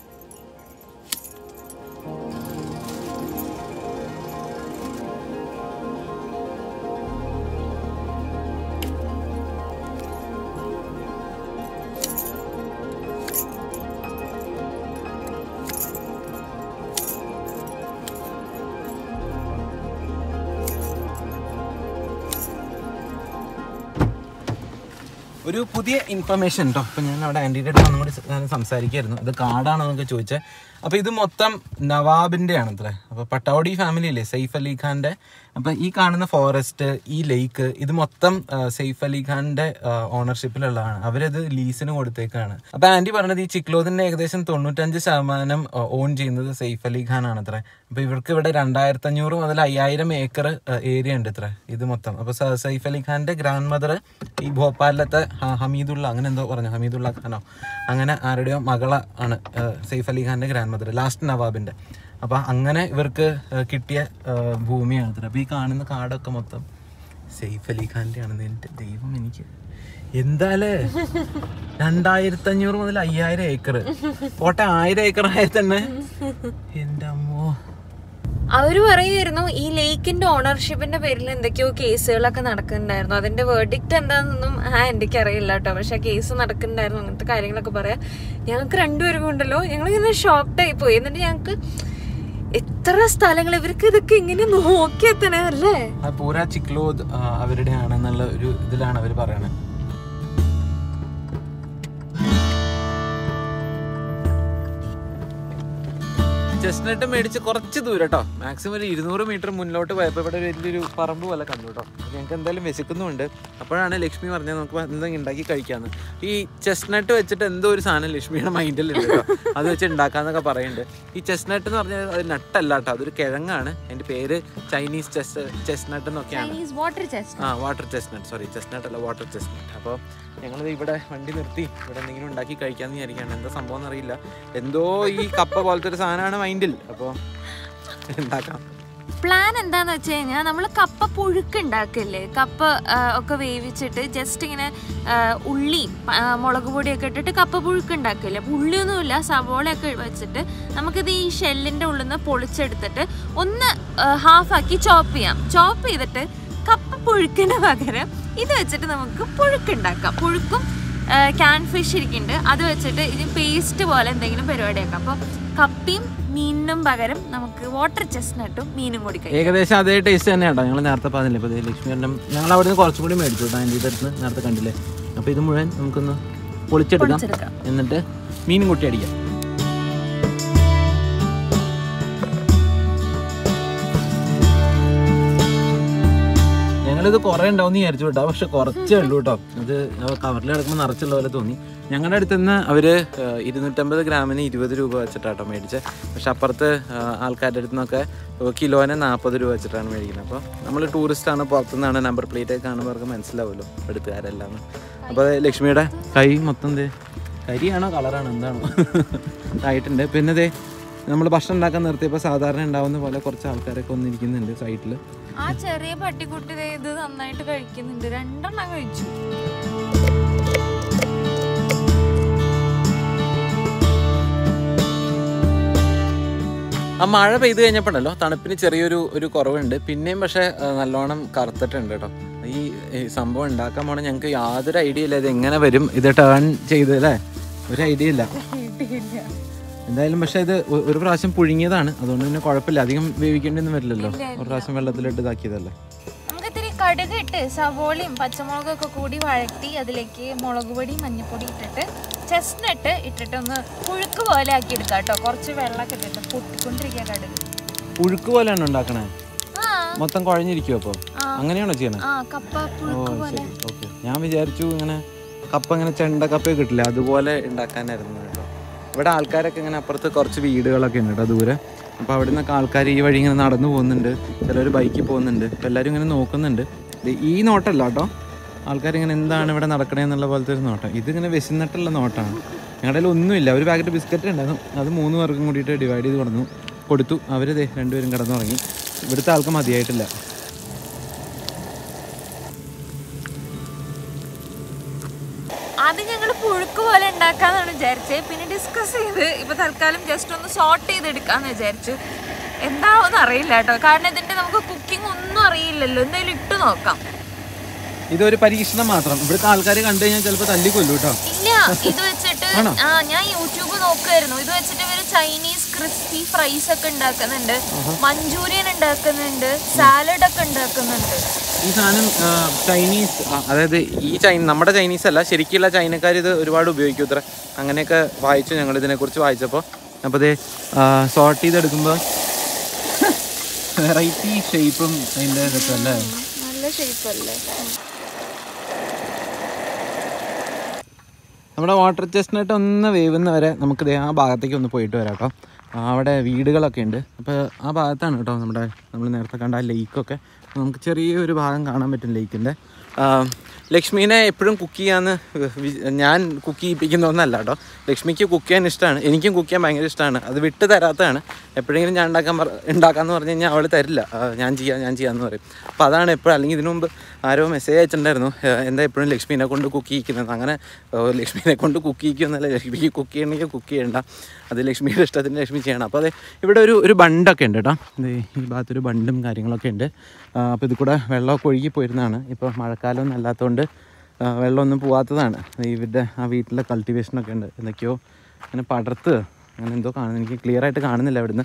ഒരു പുതിയ ഇൻഫർമേഷൻ കേട്ടോ അപ്പം ഞാൻ അവിടെ ആൻറ്റിയുടെ അടുത്ത് ഒന്നും കൂടി ഞാൻ സംസാരിക്കായിരുന്നു ഇത് കാടാണോ എന്നൊക്കെ ചോദിച്ചത് അപ്പോൾ ഇത് മൊത്തം നവാബിൻ്റെ ആണ് അത്ര അപ്പോൾ പട്ടൗഡി ഫാമിലി ഇല്ലേ സെയ്ഫ് അലി ഖാൻ്റെ അപ്പം ഈ കാണുന്ന ഫോറസ്റ്റ് ഈ ലേക്ക് ഇത് മൊത്തം ആ, സെയ്ഫ് അലി ഖാൻ്റെ ഓണർഷിപ്പിലുള്ളതാണ് അവരത് ലീസിന് കൊടുത്തേക്കാണ് അപ്പോൾ ആൻറ്റി പറഞ്ഞത് ഈ ചിക്ലോദിൻ്റെ ഏകദേശം തൊണ്ണൂറ്റഞ്ച് ശതമാനം ഓൺ ചെയ്യുന്നത് സെയ്ഫ് അലി ഖാൻ ആണ് അത്ര അപ്പോൾ ഇവർക്ക് ഇവിടെ രണ്ടായിരത്തി അഞ്ഞൂറ് മുതൽ അയ്യായിരം ഏക്കർ ഏരിയ ഉണ്ട് ഇത്ര ഇത് മൊത്തം അപ്പോൾ സൈഫ് അലി ഖാന്റെ ഗ്രാൻഡ് മദർ ഈ ഭോപ്പാലിലത്തെ ഹ- ഹമീദുള്ള അങ്ങനെ എന്തോ പറഞ്ഞു ഹമീദുള്ള ഖാനോ അങ്ങനെ ആരുടെയോ മകള ആണ് ആ, സൈഫ് അലി ഖാന്റെ ഗ്രാൻഡ് മദർ ലാസ്റ്റ് നവാബിന്റെ അപ്പൊ അങ്ങനെ ഇവർക്ക് ആ, കിട്ടിയ ആ, ഭൂമിയാണ് ഇത്ര അപ്പൊ ഈ കാണുന്ന കാടൊക്കെ മൊത്തം സൈഫ് അലി ഖാന്റെ ആണെന്ന് എന്റെ ദൈവം എനിക്ക് എന്താലേ രണ്ടായിരത്തി അഞ്ഞൂറ് മുതൽ അയ്യായിരം ഏക്കർ പോട്ടെ ആയിരം ഏക്കർ ആയ തന്നെ എന്റെ അമ്മോ അവര് പറയുമായിരുന്നു ഈ ലേക്കിന്റെ ഓണർഷിപ്പിന്റെ പേരിൽ എന്തൊക്കെയോ കേസുകളൊക്കെ നടക്കുന്നുണ്ടായിരുന്നു അതിന്റെ വേർഡിക്റ്റ് എന്താണെന്നൊന്നും ആ എനിക്ക് അറിയില്ല കേട്ടോ പക്ഷെ കേസ് നടക്കുന്നുണ്ടായിരുന്നു അങ്ങനത്തെ കാര്യങ്ങളൊക്കെ പറയാം ഞങ്ങൾക്ക് രണ്ടുപേരും ഉണ്ടല്ലോ ഞങ്ങൾ ഇങ്ങനെ ഷോക്ഡ് ആയി പോയി എന്നിട്ട് ഞങ്ങൾക്ക് എത്ര സ്ഥലങ്ങൾ ഇവർക്ക് ഇതൊക്കെ ഇങ്ങനെ നോക്കിയെത്തണേ അല്ലേ ആ പൂര ചിക്ലോദ് ആ, അവരുടെ ആണെന്നുള്ള ഒരു ഇതിലാണ് അവർ പറയണത് ചെസ്നട്ട് മേടിച്ച് കുറച്ച് ദൂരം കേട്ടോ മാക്സിമം ഒരു ഇരുന്നൂറ് മീറ്റർ മുന്നോട്ട് പോയപ്പോൾ ഇവിടെ ഒരു വലിയൊരു പറമ്പ് പോലെ കണ്ടു കേട്ടോ അപ്പോൾ ഞങ്ങൾക്ക് എന്തായാലും വിശക്കുന്നുമുണ്ട് അപ്പോഴാണ് ലക്ഷ്മി പറഞ്ഞത് നമുക്ക് എന്തെങ്കിലും ഉണ്ടാക്കി കഴിക്കാമെന്ന് ഈ ചെസ്നട്ട് വെച്ചിട്ട് എന്തോ ഒരു സാധനം ലക്ഷ്മിയുടെ മൈൻഡിലുണ്ട് കേട്ടോ അത് വെച്ച് ഉണ്ടാക്കാന്നൊക്കെ പറയുന്നുണ്ട് ഈ ചെസ്നട്ട് എന്ന് പറഞ്ഞാൽ അത് നട്ടല്ല കേട്ടോ അതൊരു കിഴങ്ങാണ് അതിൻ്റെ പേര് ചൈനീസ് ചെസ് ചെസ്നട്ട് എന്നൊക്കെയാണ് ചൈനീസ് വാട്ടർ ചെസ്റ്റ് ആ വാട്ടർ ചെസ്നട്ട് സോറി ചെസ്നട്ട് അല്ല വാട്ടർ ചെസ്നട്ട് അപ്പോൾ ഞങ്ങൾ ഇവിടെ വണ്ടി നിർത്തി ഇവിടെ എന്തെങ്കിലും ഉണ്ടാക്കി കഴിക്കാമെന്ന് വിചാരിക്കുകയാണ് എന്താ സംഭവം എന്നറിയില്ല എന്തോ ഈ കപ്പ പോലത്തെ ഒരു സാധനമാണ് മൈൻഡിൽ അപ്പോൾ ഉണ്ടാക്കാം പ്ലാൻ എന്താന്ന് വെച്ച് കഴിഞ്ഞാൽ നമ്മൾ കപ്പ പുഴുക്ക് ഉണ്ടാക്കില്ലേ കപ്പ ആ, ഒക്കെ വേവിച്ചിട്ട് ജസ്റ്റ് ഇങ്ങനെ ആ, ഉള്ളിയും ആ, മുളക് പൊടിയൊക്കെ ഇട്ടിട്ട് കപ്പ പുഴുക്ക് ഉണ്ടാക്കില്ലേ അപ്പോൾ ഉള്ളിയൊന്നുമില്ല സവോളയൊക്കെ വെച്ചിട്ട് നമുക്കിത് ഈ ഷെല്ലിൻ്റെ ഉള്ളിൽ നിന്ന് പൊളിച്ചെടുത്തിട്ട് ഒന്ന് ഹാഫ് ആക്കി ചോപ്പ് ചെയ്യാം ചോപ്പ് ചെയ്തിട്ട് കപ്പ പുഴുക്കിന് പകരം ഇത് വെച്ചിട്ട് നമുക്ക് പുഴുക്കുണ്ടാക്കാം പുഴുക്കും ക്യാൻ ഫിഷ് ഇരിക്കുന്നുണ്ട് അത് വെച്ചിട്ട് ഇത് പേസ്റ്റ് പോലെ എന്തെങ്കിലും പരിപാടിയാക്കാം അപ്പോൾ കപ്പിയും മീനിനും പകരം നമുക്ക് വാട്ടർ ചെസ്നട്ടും മീനും കൂടി കഴിക്കാം ഏകദേശം അതേ ടേസ്റ്റ് തന്നെ കേട്ടോ ഞങ്ങൾ നേരത്തെ പറഞ്ഞില്ലേ ഇപ്പോൾ ലക്ഷ്മി പറഞ്ഞ ഞങ്ങൾ അവിടെ നിന്ന് കുറച്ചും കൂടി മേടിച്ചു കേട്ടോ എൻ്റെ അടുത്ത് നേരത്തെ കണ്ടില്ലേ അപ്പോൾ ഇത് മുഴുവൻ നമുക്കൊന്ന് പൊളിച്ചെടുക്കാം പൊളിച്ചെടുക്കാം. എന്നിട്ട് മീനും കൂട്ടി അടിക്കാം ഞങ്ങളിത് കുറേ ഉണ്ടാവും വിചാരിച്ചു കേട്ടോ പക്ഷെ കുറച്ചേ ഉള്ളൂ കേട്ടോ ഇത് കവറിൽ കിടക്കുമ്പോൾ നിറച്ചുള്ള പോലെ തോന്നി ഞങ്ങളുടെ അടുത്ത് നിന്ന് അവര് ഏഹ്, ഇരുന്നൂറ്റമ്പത് ഗ്രാമിന് ഇരുപത് രൂപ വെച്ചിട്ടാട്ടോ മേടിച്ചത് പക്ഷെ അപ്പുറത്ത് ഏഹ്, ആൾക്കാരുടെ അടുത്ത് നിന്നൊക്കെ കിലോനെ നാൽപ്പത് രൂപ വെച്ചിട്ടാണ് മേടിക്കുന്നത് അപ്പോൾ നമ്മൾ ടൂറിസ്റ്റാണ് പുറത്തുനിന്നാണ് നമ്പർ പ്ലേറ്റ് ഒക്കെ കാണുമ്പോൾ അവർക്ക് മനസ്സിലാവുമല്ലോ എടുത്തുകാരെല്ലാം അപ്പോൾ ലക്ഷ്മിയുടെ കൈ മൊത്തം ദേ കരിയാണോ കളറാണോ എന്താണോ ആയിട്ടുണ്ട് പിന്നെ ദേ നമ്മൾ ഭക്ഷണം ഉണ്ടാക്കാൻ നിർത്തിയപ്പോൾ സാധാരണ ഉണ്ടാവുന്ന പോലെ കുറച്ച് ആൾക്കാരൊക്കെ വന്നിരിക്കുന്നുണ്ട് സൈഡിൽ ആ ചെറിയ പട്ടിക്കുട്ടി ദേ ഇത് നന്നായിട്ട് കഴിക്കുന്നുണ്ട് രണ്ടെണ്ണം കഴിച്ചു ആ മഴ പെയ്ത് കഴിഞ്ഞപ്പോഴല്ലോ തണുപ്പിന് ചെറിയൊരു ഒരു കുറവുണ്ട് പിന്നെയും പക്ഷേ ആ, നല്ലോണം കറുത്തിട്ടുണ്ട് കേട്ടോ ഈ ഈ സംഭവം ഉണ്ടാക്കാൻ പോണ ഞങ്ങൾക്ക് യാതൊരു ഐഡിയ ഇല്ല ഇത് എങ്ങനെ വരും ഇത് ടേൺ ചെയ്ത് അല്ലേ ഒരു ഐഡിയ ഇല്ല എന്തായാലും പക്ഷേ ഇത് ഒ- ഒരു പ്രാവശ്യം പുഴുങ്ങിയതാണ് അതുകൊണ്ട് പിന്നെ കുഴപ്പമില്ല അധികം വേവിക്കേണ്ടിയൊന്നും വരില്ലല്ലോ ഒരു പ്രാവശ്യം വെള്ളത്തിലിട്ട് ഇതാക്കിയതല്ലേ നമുക്ക് ഇത്തിരി കടുക് ഇട്ട് സവോളയും പച്ചമുളകും ഒക്കെ കൂടി വഴറ്റി അതിലേക്ക് മുളക് പൊടി മഞ്ഞൾപ്പൊടി ഇട്ടിട്ട് ചെസ്നട്ട് ഇട്ടിട്ട് ഒന്ന് പുഴുക്ക് പോലെ ആക്കി എടുക്കാം കേട്ടോ കുറച്ച് വെള്ളമൊക്കെ ഇട്ടിട്ട് പൊട്ടിക്കൊണ്ടിരിക്കുക കടുക് പുഴുക്ക് പോലെയാണ് ഉണ്ടാക്കണേ ആ മൊത്തം കുഴഞ്ഞിരിക്കുമോ അപ്പോൾ ആ. അങ്ങനെയാണോ ചെയ്യണേ ആ കപ്പ ഓ പുഴുക്ക് പോലെ ശരി ഓക്കെ ഞാൻ വിചാരിച്ചു ഇങ്ങനെ കപ്പ ഇങ്ങനെ ചെണ്ട കപ്പ കിട്ടില്ല അതുപോലെ ഉണ്ടാക്കാനായിരുന്നു കേട്ടോ ഇവിടെ ആൾക്കാരൊക്കെ ഇങ്ങനെ അപ്പുറത്ത് കുറച്ച് വീടുകളൊക്കെ ഉണ്ട് കേട്ടോ ദൂരെ അപ്പോൾ അവിടെ നിന്നൊക്കെ ആൾക്കാർ ഈ വഴി ഇങ്ങനെ നടന്നു പോകുന്നുണ്ട് ചിലർ ബൈക്കിൽ പോകുന്നുണ്ട് അപ്പോൾ എല്ലാവരും ഇങ്ങനെ നോക്കുന്നുണ്ട് ദേ ഈ നോട്ടല്ല കേട്ടോ ആൾക്കാരിങ്ങനെ എന്താണ് ഇവിടെ നടക്കണേ എന്നുള്ള പോലത്തെ ഒരു നോട്ടം ഇതിങ്ങനെ വിശന്നിട്ടുള്ള നോട്ടാണ് ഞങ്ങളുടെ കയ്യിൽ ഒന്നുമില്ല ഒരു പാക്കറ്റ് ബിസ്ക്കറ്റ് ഉണ്ടായിരുന്നു അത് മൂന്ന് പേർക്കും കൂടിയിട്ട് ഡിവൈഡ് ചെയ്ത് കൊടുന്നു കൊടുത്തു അവർ ദേ രണ്ടുപേരും കിടന്നുറങ്ങി ഇവിടുത്തെ ആൾക്ക് മതിയായിട്ടില്ല ആദ്യം ഞങ്ങൾ പുഴുക്ക് പോലെ ഉണ്ടാക്കാന്നാണ് വിചാരിച്ചത് പിന്നെ ഡിസ്കസ് ചെയ്ത് ഇപ്പൊ തൽക്കാലം ജസ്റ്റ് ഒന്ന് സോർട്ട് ചെയ്തെടുക്കാന്ന് വിചാരിച്ചു എന്താവെന്ന് അറിയില്ല കേട്ടോ കാരണം ഇതിന്റെ നമുക്ക് കുക്കിംഗ് ഒന്നും അറിയില്ലല്ലോ എന്തായാലും ഇട്ട് നോക്കാം ഇതൊരു പരീക്ഷണം മാത്രം ഇവിടുത്തെ ആൾക്കാർ കണ്ടു കഴിഞ്ഞാൽ ചിലപ്പോൾ തല്ലിക്കൊല്ലു കേട്ടോ ഇല്ല ഇത് വെച്ചിട്ട് ആ ഞാൻ യൂട്യൂബ് നോക്കുമായിരുന്നു ഇത് വെച്ചിട്ട് ഇവര് ചൈനീസ് ക്രിസ്പി ഫ്രൈസ് ഒക്കെ ഉണ്ടാക്കുന്നുണ്ട് മഞ്ചൂരിയൻ ഉണ്ടാക്കുന്നുണ്ട് സാലഡ് ഒക്കെ ഉണ്ടാക്കുന്നുണ്ട് ഈ സാധനം ആ, ചൈനീസ് ആ, അതായത് ഈ ചൈന നമ്മുടെ ചൈനീസ് അല്ല ശരിക്കുള്ള ചൈനക്കാർ ഇത് ഒരുപാട് ഉപയോഗിക്കും ഇത്ര അങ്ങനെയൊക്കെ വായിച്ചു ഞങ്ങൾ ഇതിനെക്കുറിച്ച് വായിച്ചപ്പോൾ അപ്പോൾ ഇത് സോർട്ട് ചെയ്തെടുക്കുമ്പോൾ വെറൈറ്റി ഷേപ്പും അതിൻ്റെ ഇതൊക്കെ അല്ലേ നല്ല ഷേപ്പ് അല്ലേ നമ്മുടെ വാട്ടർ ചെസ്റ്റിനായിട്ട് ഒന്ന് വേവുന്ന വരെ നമുക്ക് ദേ ആ ഭാഗത്തേക്ക് ഒന്ന് പോയിട്ട് വരാം കേട്ടോ ആ, അവിടെ വീടുകളൊക്കെ ഉണ്ട് അപ്പോൾ ആ ഭാഗത്താണ് കേട്ടോ നമ്മുടെ നമ്മൾ നേരത്തെ കണ്ട ആ ലേക്കൊക്കെ നമുക്ക് ചെറിയൊരു ഭാഗം കാണാൻ പറ്റും ലേക്കിൻ്റെ ലക്ഷ്മീനെ എപ്പോഴും കുക്ക് ചെയ്യാന്ന് വി- ഞാൻ കുക്ക് ചെയ്യിപ്പിക്കുന്ന ഒന്നല്ല കേട്ടോ ലക്ഷ്മിക്ക് കുക്ക് ചെയ്യാൻ ഇഷ്ടമാണ് എനിക്കും കുക്ക് ചെയ്യാൻ ഭയങ്കര ഇഷ്ടമാണ് അത് വിട്ട് തരാത്തതാണ് എപ്പോഴെങ്കിലും ഞാൻ ഉണ്ടാക്കാൻ പറ ഉണ്ടാക്കാമെന്ന് പറഞ്ഞു കഴിഞ്ഞാൽ അവൾ തരില്ല ആ, ഞാൻ ചെയ്യാം ഞാൻ ചെയ്യാമെന്ന് പറയും അപ്പോൾ അതാണ് എപ്പോഴും അല്ലെങ്കിൽ ഇതിനു മുമ്പ് ആരോ മെസ്സേജ് അയച്ചിട്ടുണ്ടായിരുന്നു "ഏ, എന്താ എപ്പോഴും ലക്ഷ്മീനെ കൊണ്ട് കുക്ക് ചെയ്യിക്കുന്നത് അങ്ങനെ ഓ, ലക്ഷ്മീനെ കൊണ്ട് കുക്ക് ചെയ്യിക്കുന്നല്ല ലക്ഷ്മിക്ക് കുക്ക് ചെയ്യണമെങ്കിൽ കുക്ക് ചെയ്യണ്ട അത് ലക്ഷ്മിയുടെ ഇഷ്ടത്തിന് ലക്ഷ്മി ചെയ്യണം അപ്പോൾ അതെ ഇവിടെ ഒരു ഒരു ബണ്ടൊക്കെ ഉണ്ട് കേട്ടോ ദേ ഈ ഭാഗത്തൊരു ബണ്ടും കാര്യങ്ങളൊക്കെ ഉണ്ട് അപ്പോൾ ഇത് കൂടെ വെള്ളമൊക്കെ ഒഴുകി പോയിരുന്നതാണ് ഇപ്പോൾ മഴക്കാലമൊന്നും അല്ലാത്തതുകൊണ്ട് ആ, വെള്ളമൊന്നും പോവാത്തതാണ് ഇവരുടെ ആ വീട്ടിലെ കൾട്ടിവേഷനൊക്കെ ഉണ്ട് എന്തൊക്കെയോ അങ്ങനെ പടർത്ത് അങ്ങനെ എന്തോ കാണുന്നു എനിക്ക് ക്ലിയർ ആയിട്ട് കാണുന്നില്ല ഇവിടുന്ന്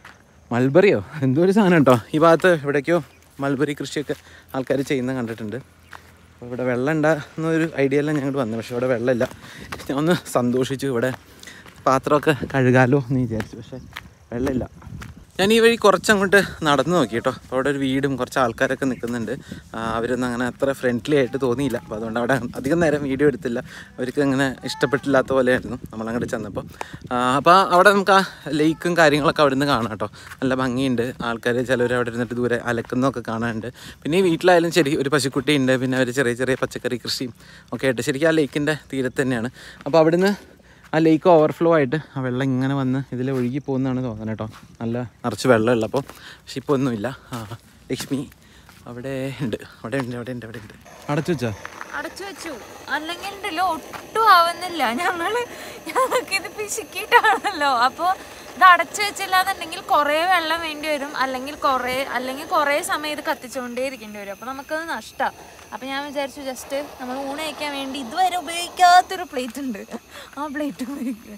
മൾബറിയോ എന്തോ ഒരു സാധനം കേട്ടോ ഈ ഭാഗത്ത് എവിടേക്കോ മൾബറി കൃഷിയൊക്കെ ആൾക്കാർ ചെയ്യുന്നത് കണ്ടിട്ടുണ്ട് അപ്പോൾ ഇവിടെ വെള്ളം ഉണ്ടാകുന്നൊരു ഐഡിയ എല്ലാം ഞങ്ങൾ വന്നു പക്ഷേ ഇവിടെ വെള്ളമില്ല ഞാൻ ഒന്ന് സന്തോഷിച്ചു ഇവിടെ പാത്രമൊക്കെ കഴുകാലോ എന്ന് വിചാരിച്ചു പക്ഷേ വെള്ളമില്ല ഞാൻ ഈ വഴി കുറച്ചങ്ങോട്ട് നടന്നു നോക്കി കേട്ടോ അപ്പോൾ അവിടെ ഒരു വീടും കുറച്ച് ആൾക്കാരൊക്കെ നിൽക്കുന്നുണ്ട് ആ, അവരൊന്നും അങ്ങനെ അത്ര ഫ്രണ്ട്ലി ആയിട്ട് തോന്നിയില്ല അപ്പോൾ അതുകൊണ്ട് അവിടെ അധികം നേരം വീഡിയോ എടുത്തില്ല അവർക്ക് അങ്ങനെ ഇഷ്ടപ്പെട്ടില്ലാത്ത പോലെയായിരുന്നു നമ്മളങ്ങോട്ട് ചെന്നപ്പോൾ അപ്പോൾ അവിടെ നമുക്ക് ആ ലേക്കും കാര്യങ്ങളൊക്കെ അവിടെ നിന്ന് കാണാം കേട്ടോ നല്ല ഭംഗിയുണ്ട് ആൾക്കാർ ചിലർ അവിടെ ഇരുന്നിട്ട് ദൂരെ അലക്കുന്നതൊക്കെ കാണാനുണ്ട് പിന്നെ ഈ വീട്ടിലായാലും ശരി ഒരു പശുക്കുട്ടി ഉണ്ട് പിന്നെ അവർ ചെറിയ ചെറിയ പച്ചക്കറി കൃഷിയും ഒക്കെ ആയിട്ട് ശരിക്കും ആ ലേക്കിൻ്റെ തീരത്ത് തന്നെയാണ് അപ്പോൾ അവിടുന്ന് ആ ലേക്ക് ഓവർഫ്ലോ ആയിട്ട് ആ വെള്ളം ഇങ്ങനെ വന്ന് ഇതിൽ ഒഴുകി പോകുന്നതാണ് തോന്നുന്നത് കേട്ടോ നല്ല നിറച്ച് വെള്ളമുള്ള അപ്പോൾ പക്ഷെ ഇപ്പോൾ ഒന്നുമില്ല ആ ലക്ഷ്മി അവിടെ ഉണ്ട് അവിടെ ഉണ്ട് അവിടെ ഉണ്ട് അവിടെ ഉണ്ട് അടച്ചു വെച്ചാ അടച്ചു വെച്ചു അല്ലെങ്കിൽ ഉണ്ടല്ലോ ഒട്ടും ആവുന്നില്ല ഞങ്ങള് ഞങ്ങൾക്ക് ഇത് പിശുക്കിയിട്ടാണല്ലോ അപ്പൊ ഇത് അടച്ചു വെച്ചില്ല എന്നുണ്ടെങ്കിൽ കുറേ വെള്ളം വേണ്ടി വരും അല്ലെങ്കിൽ കുറേ അല്ലെങ്കിൽ കുറേ സമയം ഇത് കത്തിച്ചുകൊണ്ടേ ഇരിക്കേണ്ടി വരും അപ്പൊ നമുക്കത് നഷ്ടമാണ് അപ്പൊ ഞാൻ വിചാരിച്ചു ജസ്റ്റ് നമ്മൾ ഊണ് കഴിക്കാൻ വേണ്ടി ഇതുവരെ ഉപയോഗിക്കാത്തൊരു പ്ലേറ്റ് ഉണ്ട് ആ പ്ലേറ്റ് ഉപയോഗിക്കാം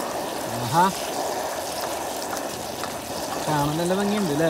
ആഹാ കാണാൻ നല്ല ഭംഗിയുണ്ട് അല്ലേ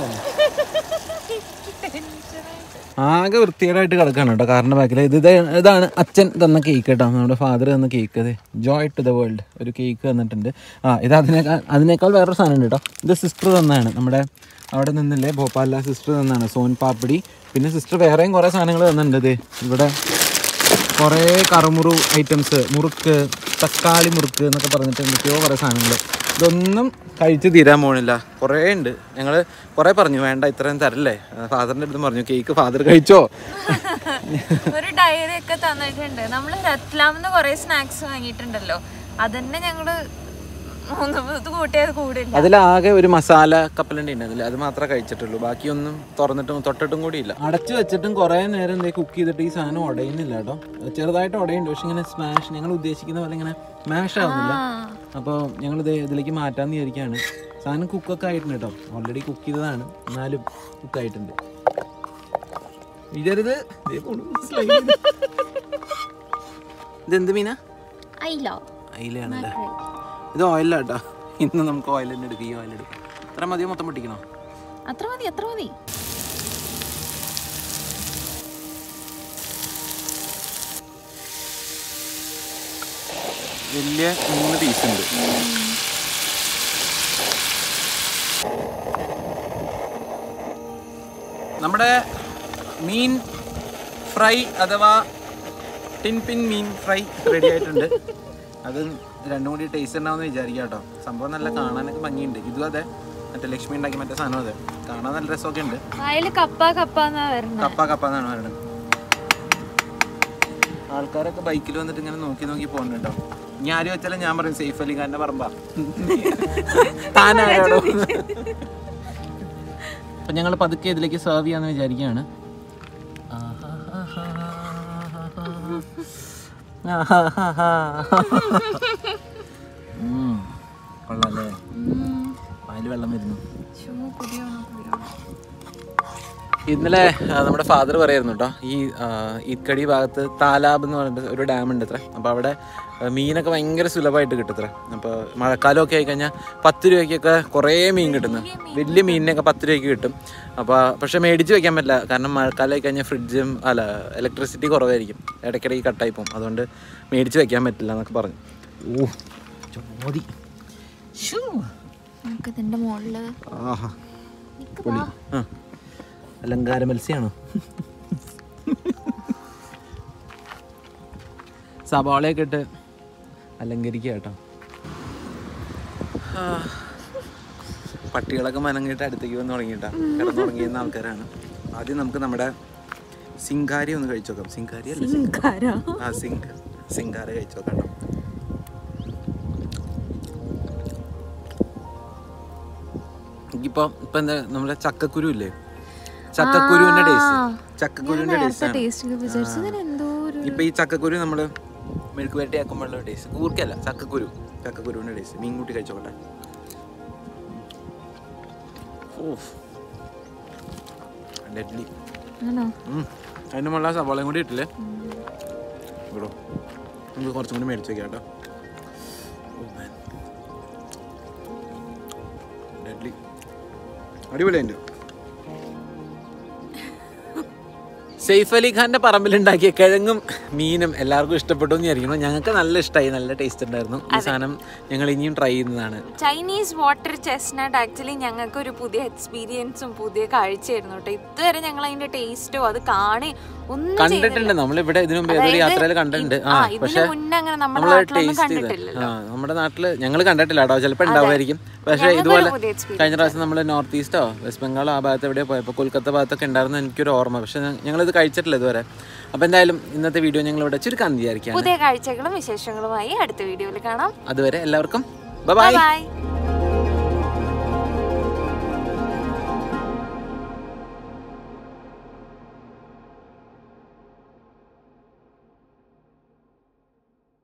ആകെ വൃത്തികേടായിട്ട് കിടക്കാണ് കേട്ടോ കാറിൻ്റെ ബാക്കിൽ ഇത് ഇത് ഇതാണ് അച്ഛൻ തന്ന കേക്ക് കേട്ടോ നമ്മുടെ ഫാദർ തന്ന കേക്ക് ഇത് ജോയ് ടു ദ വേൾഡ് ഒരു കേക്ക് തന്നിട്ടുണ്ട് ആ ഇത് അതിനേക്കാൾ അതിനേക്കാൾ വേറൊരു സാധനം ഉണ്ട് കേട്ടോ ഇത് സിസ്റ്റർ തന്നതാണ് നമ്മുടെ അവിടെ നിന്നില്ലേ ഭോപ്പാലിലെ സിസ്റ്റർ തന്നാണ് സോൻ പാപ്പിടി പിന്നെ സിസ്റ്റർ വേറെയും കുറേ സാധനങ്ങൾ തന്നിട്ടുണ്ട് ഇത് ഇവിടെ കുറേ കറുമുറു ഐറ്റംസ് മുറുക്ക് തക്കാളി മുറുക്ക് എന്നൊക്കെ പറഞ്ഞിട്ട് എന്തൊക്കെയോ കുറേ സാധനങ്ങൾ ഇതൊന്നും കഴിച്ച് തീരാൻ പോണില്ല കുറേ ഉണ്ട് ഞങ്ങൾ കുറേ പറഞ്ഞു വേണ്ട ഇത്രയും തരല്ലേ ഫാദറിൻ്റെ അടുത്ത് പറഞ്ഞു കേക്ക് ഫാദർ കഴിച്ചോ ഒരു ഡയറി ഒക്കെ തന്നിട്ടുണ്ട് നമ്മൾ രത്ലാമെന്ന് കുറെ സ്നാക്സ് വാങ്ങിയിട്ടുണ്ടല്ലോ അതന്നെ ഞങ്ങള് മൂന്ന് ഇത് കൂട്ടിയത് കൂടില്ല അതിലാകെ ഒരു മസാല കപ്പലണ്ടി ഉണ്ട് അതിൽ അത് മാത്രമേ കഴിച്ചിട്ടുള്ളൂ ബാക്കിയൊന്നും തുറന്നിട്ടും തൊട്ടിട്ടും കൂടി ഇല്ല അടച്ചു വെച്ചിട്ടും കുറേ നേരം എന്തേ കുക്ക് ചെയ്തിട്ട് ഈ സാധനം ഉടയുന്നില്ല കേട്ടോ ചെറുതായിട്ട് ഉടയുണ്ട് പക്ഷെ ഇങ്ങനെ സ്മാഷ് ഞങ്ങൾ ഉദ്ദേശിക്കുന്ന പോലെ ഇങ്ങനെ മാഷ് ആവുന്നില്ല അപ്പോൾ ഞങ്ങൾ ഇത് ഇതിലേക്ക് മാറ്റാന്ന് വിചാരിക്കുകയാണ് സാധനം കുക്കൊക്കെ ആയിട്ടുണ്ട് കേട്ടോ ഓൾറെഡി കുക്ക് ചെയ്തതാണ് എന്നാലും കുക്കായിട്ടുണ്ട് ഇതരുത് ദേ പോണു. slide ചെയ്ത്. ഇതെന്ത് മീനാ അയിലോ അയിലാണല്ലേ ഇത് ഓയിലാട്ടോ ഇന്ന് നമുക്ക് ഓയിൽ തന്നെ എടുക്കാം ഈ ഓയിൽ എടുക്കാം അത്ര മതിയോ മൊത്തം പൊട്ടിക്കണോ അത്ര മതി അത്ര മതി വലിയ മൂന്ന് പീസ് ഉണ്ട് നമ്മുടെ മീൻ ഫ്രൈ അഥവാ ടിൻ പിൻ മീൻ ഫ്രൈ റെഡി ആയിട്ടുണ്ട് അത് രണ്ടും കൂടി ടേസ്റ്റ് ഉണ്ടാവുമെന്ന് വിചാരിക്കാം കേട്ടോ സംഭവം നല്ല കാണാനൊക്കെ ഭംഗിയുണ്ട് ഇതും അതെ മറ്റേ ലക്ഷ്മി ഉണ്ടാക്കി മറ്റേ സാധനം അതെ കാണാൻ നല്ല രസമൊക്കെ ഉണ്ട് അതില് കപ്പ കപ്പ എന്നാ വരുന്നത് കപ്പ കപ്പ എന്നാണ് പറയുന്നത് ആൾക്കാരൊക്കെ ബൈക്കിൽ വന്നിട്ട് ഇങ്ങനെ നോക്കി നോക്കി പോകുന്നുണ്ടോ ഇനി ആരും വെച്ചാലും ഞാൻ പറയും സേഫ് അലി ഖാന്റെ പറമ്പാ താനാരോടോ അപ്പൊ ഞങ്ങൾ പതുക്കെ ഇതിലേക്ക് സെർവ് ചെയ്യാന്ന് വിചാരിക്കുകയാണ് ഉം, കൊള്ളാല്ലേ അതിൽ വെള്ളം വരുന്നു ഇന്നലെ ആ, നമ്മുടെ ഫാദർ പറയായിരുന്നു കേട്ടോ ഈ ആ, ഈത്കടി ഭാഗത്ത് താലാബ് എന്ന് പറഞ്ഞിട്ട് ഒരു ഡാം ഉണ്ട് അത്ര അപ്പോൾ അവിടെ ആ, മീനൊക്കെ ഭയങ്കര സുലഭമായിട്ട് കിട്ടും അത്ര അപ്പോൾ മഴക്കാലമൊക്കെ ആയിക്കഴിഞ്ഞാൽ പത്ത് രൂപയ്ക്കൊക്കെ കുറേ മീൻ കിട്ടുന്നു വലിയ മീനിനൊക്കെ പത്ത് രൂപയ്ക്ക് കിട്ടും അപ്പോൾ പക്ഷെ മേടിച്ച് വെക്കാൻ പറ്റില്ല കാരണം മഴക്കാലം ആയി കഴിഞ്ഞാൽ ഫ്രിഡ്ജും അല്ല ഇലക്ട്രിസിറ്റി കുറവായിരിക്കും ഇടയ്ക്കിടയ്ക്ക് കട്ടായി പോകും അതുകൊണ്ട് മേടിച്ച് വെക്കാൻ പറ്റില്ല എന്നൊക്കെ പറഞ്ഞു ഓ ചോതി നമുക്ക് ഇതിന്റെ മുകളില് ആഹാ പൊളി ആ അലങ്കാര മത്സ്യമാണോ സവാളയൊക്കെ ഇട്ട് അലങ്കരിക്കുക കേട്ടോ ആ. പട്ടികളൊക്കെ മനങ്ങിട്ട് അടുത്തേക്ക് വന്ന് തുടങ്ങിയിട്ടാ കിടന്നുറങ്ങിയുന്ന ആൾക്കാരാണ് ആദ്യം നമുക്ക് നമ്മുടെ സിംഗാരി ഒന്ന് കഴിച്ചു നോക്കാം സിംഗാരി അല്ലേ ആ സിംഗ് സിംഗാര കഴിച്ചു നോക്കാം കേട്ടോ എനിക്കിപ്പോ ഇപ്പൊ എന്താ നമ്മുടെ ചക്കക്കുരു ഇല്ലേ ചക്കക്കുരുവിന്റെ ടേസ്റ്റ് ചക്കക്കുരുവിന്റെ ടേസ്റ്റ് ടേസ്റ്റ് വിചാരിച്ചതിന് എന്തോ ഒരു ഇപ്പൊ ഈ ചക്കക്കുരു നമ്മള് മെഴുക്ക് വരട്ടി ആക്കുമ്പോഴുള്ള ടേസ്റ്റ് കൂർക്കല്ല ചക്കക്കുരു ചക്കക്കുരുവിന്റെ ടേസ്റ്റ് മീൻ കൂട്ടി കഴിച്ചോട്ടെ ഡെഡ്ലി ആണോ അതിന്റെ മുള്ള സവാളയും കൂടി ഇട്ടില്ലേ ഇവിടെ നമുക്ക് കുറച്ചും കൂടി മേടിച്ചു വെക്കാം കേട്ടോ ഡെഡ്ലി അടിപൊളിയുണ്ട് സെയ്ഫ് അലി ഖാന്റെ പറമ്പിലുണ്ടാക്കിയ കിഴങ്ങും മീനും എല്ലാവർക്കും ഇഷ്ടപ്പെട്ടു എന്ന് വിചാരിക്കുന്നു ഞങ്ങൾക്ക് നല്ല ഇഷ്ടമായി നല്ല ടേസ്റ്റ് ഉണ്ടായിരുന്നു ഈ സാധനം ഞങ്ങൾ ഇനിയും ട്രൈ ചെയ്യുന്നതാണ് ചൈനീസ് വാട്ടർ ചെസ്നട്ട് ആക്ച്വലി ഞങ്ങൾക്ക് ഒരു പുതിയ എക്സ്പീരിയൻസും പുതിയ കാഴ്ചയായിരുന്നു കേട്ടോ ഇതുവരെ ഞങ്ങൾ അതിന്റെ ടേസ്റ്റോ അത് കാണി ഒന്നും കണ്ടിട്ടുണ്ട് നമ്മൾ ഇവിടെ ഇതിനു മുമ്പ് ഏതൊരു യാത്രയിൽ കണ്ടിട്ടുണ്ട് ആ ആ, ഇതിന് പക്ഷെ മുന്നേ അങ്ങനെ നമ്മുടെ നമ്മള് നാട്ടിലൊന്നും ടേസ്റ്റ് ചെയ്ത് കണ്ടിട്ടില്ലല്ലോ. ആ നമ്മുടെ നാട്ടില് ഞങ്ങൾ കണ്ടിട്ടില്ല കേട്ടോ ചിലപ്പോൾ ഉണ്ടാവുമായിരിക്കും പക്ഷെ ഇതുപോലെ പുതിയ experience കഴിഞ്ഞ പ്രാവശ്യം നമ്മൾ നോർത്ത് ഈസ്റ്റോ വെസ്റ്റ് ബംഗാളോ ആ ഭാഗത്ത് എവിടെയോ പോയപ്പോൾ കൊൽക്കത്ത ഭാഗത്തൊക്കെ ഉണ്ടായിരുന്നു എനിക്കൊരു ഓർമ്മ പക്ഷെ ഞങ്ങളിത് കഴിച്ചിട്ടില്ല ഇതുവരെ അപ്പോൾ എന്തായാലും ഇന്നത്തെ വീഡിയോ ഞങ്ങൾ ഇവിടെ ചുരുക്കാൻ വിചാരിക്കുകയാണ് പുതിയ കാഴ്ചകളും വിശേഷങ്ങളുമായി അടുത്ത വീഡിയോയിൽ കാണാം അതുവരെ എല്ലാവർക്കും ബൈ ബൈ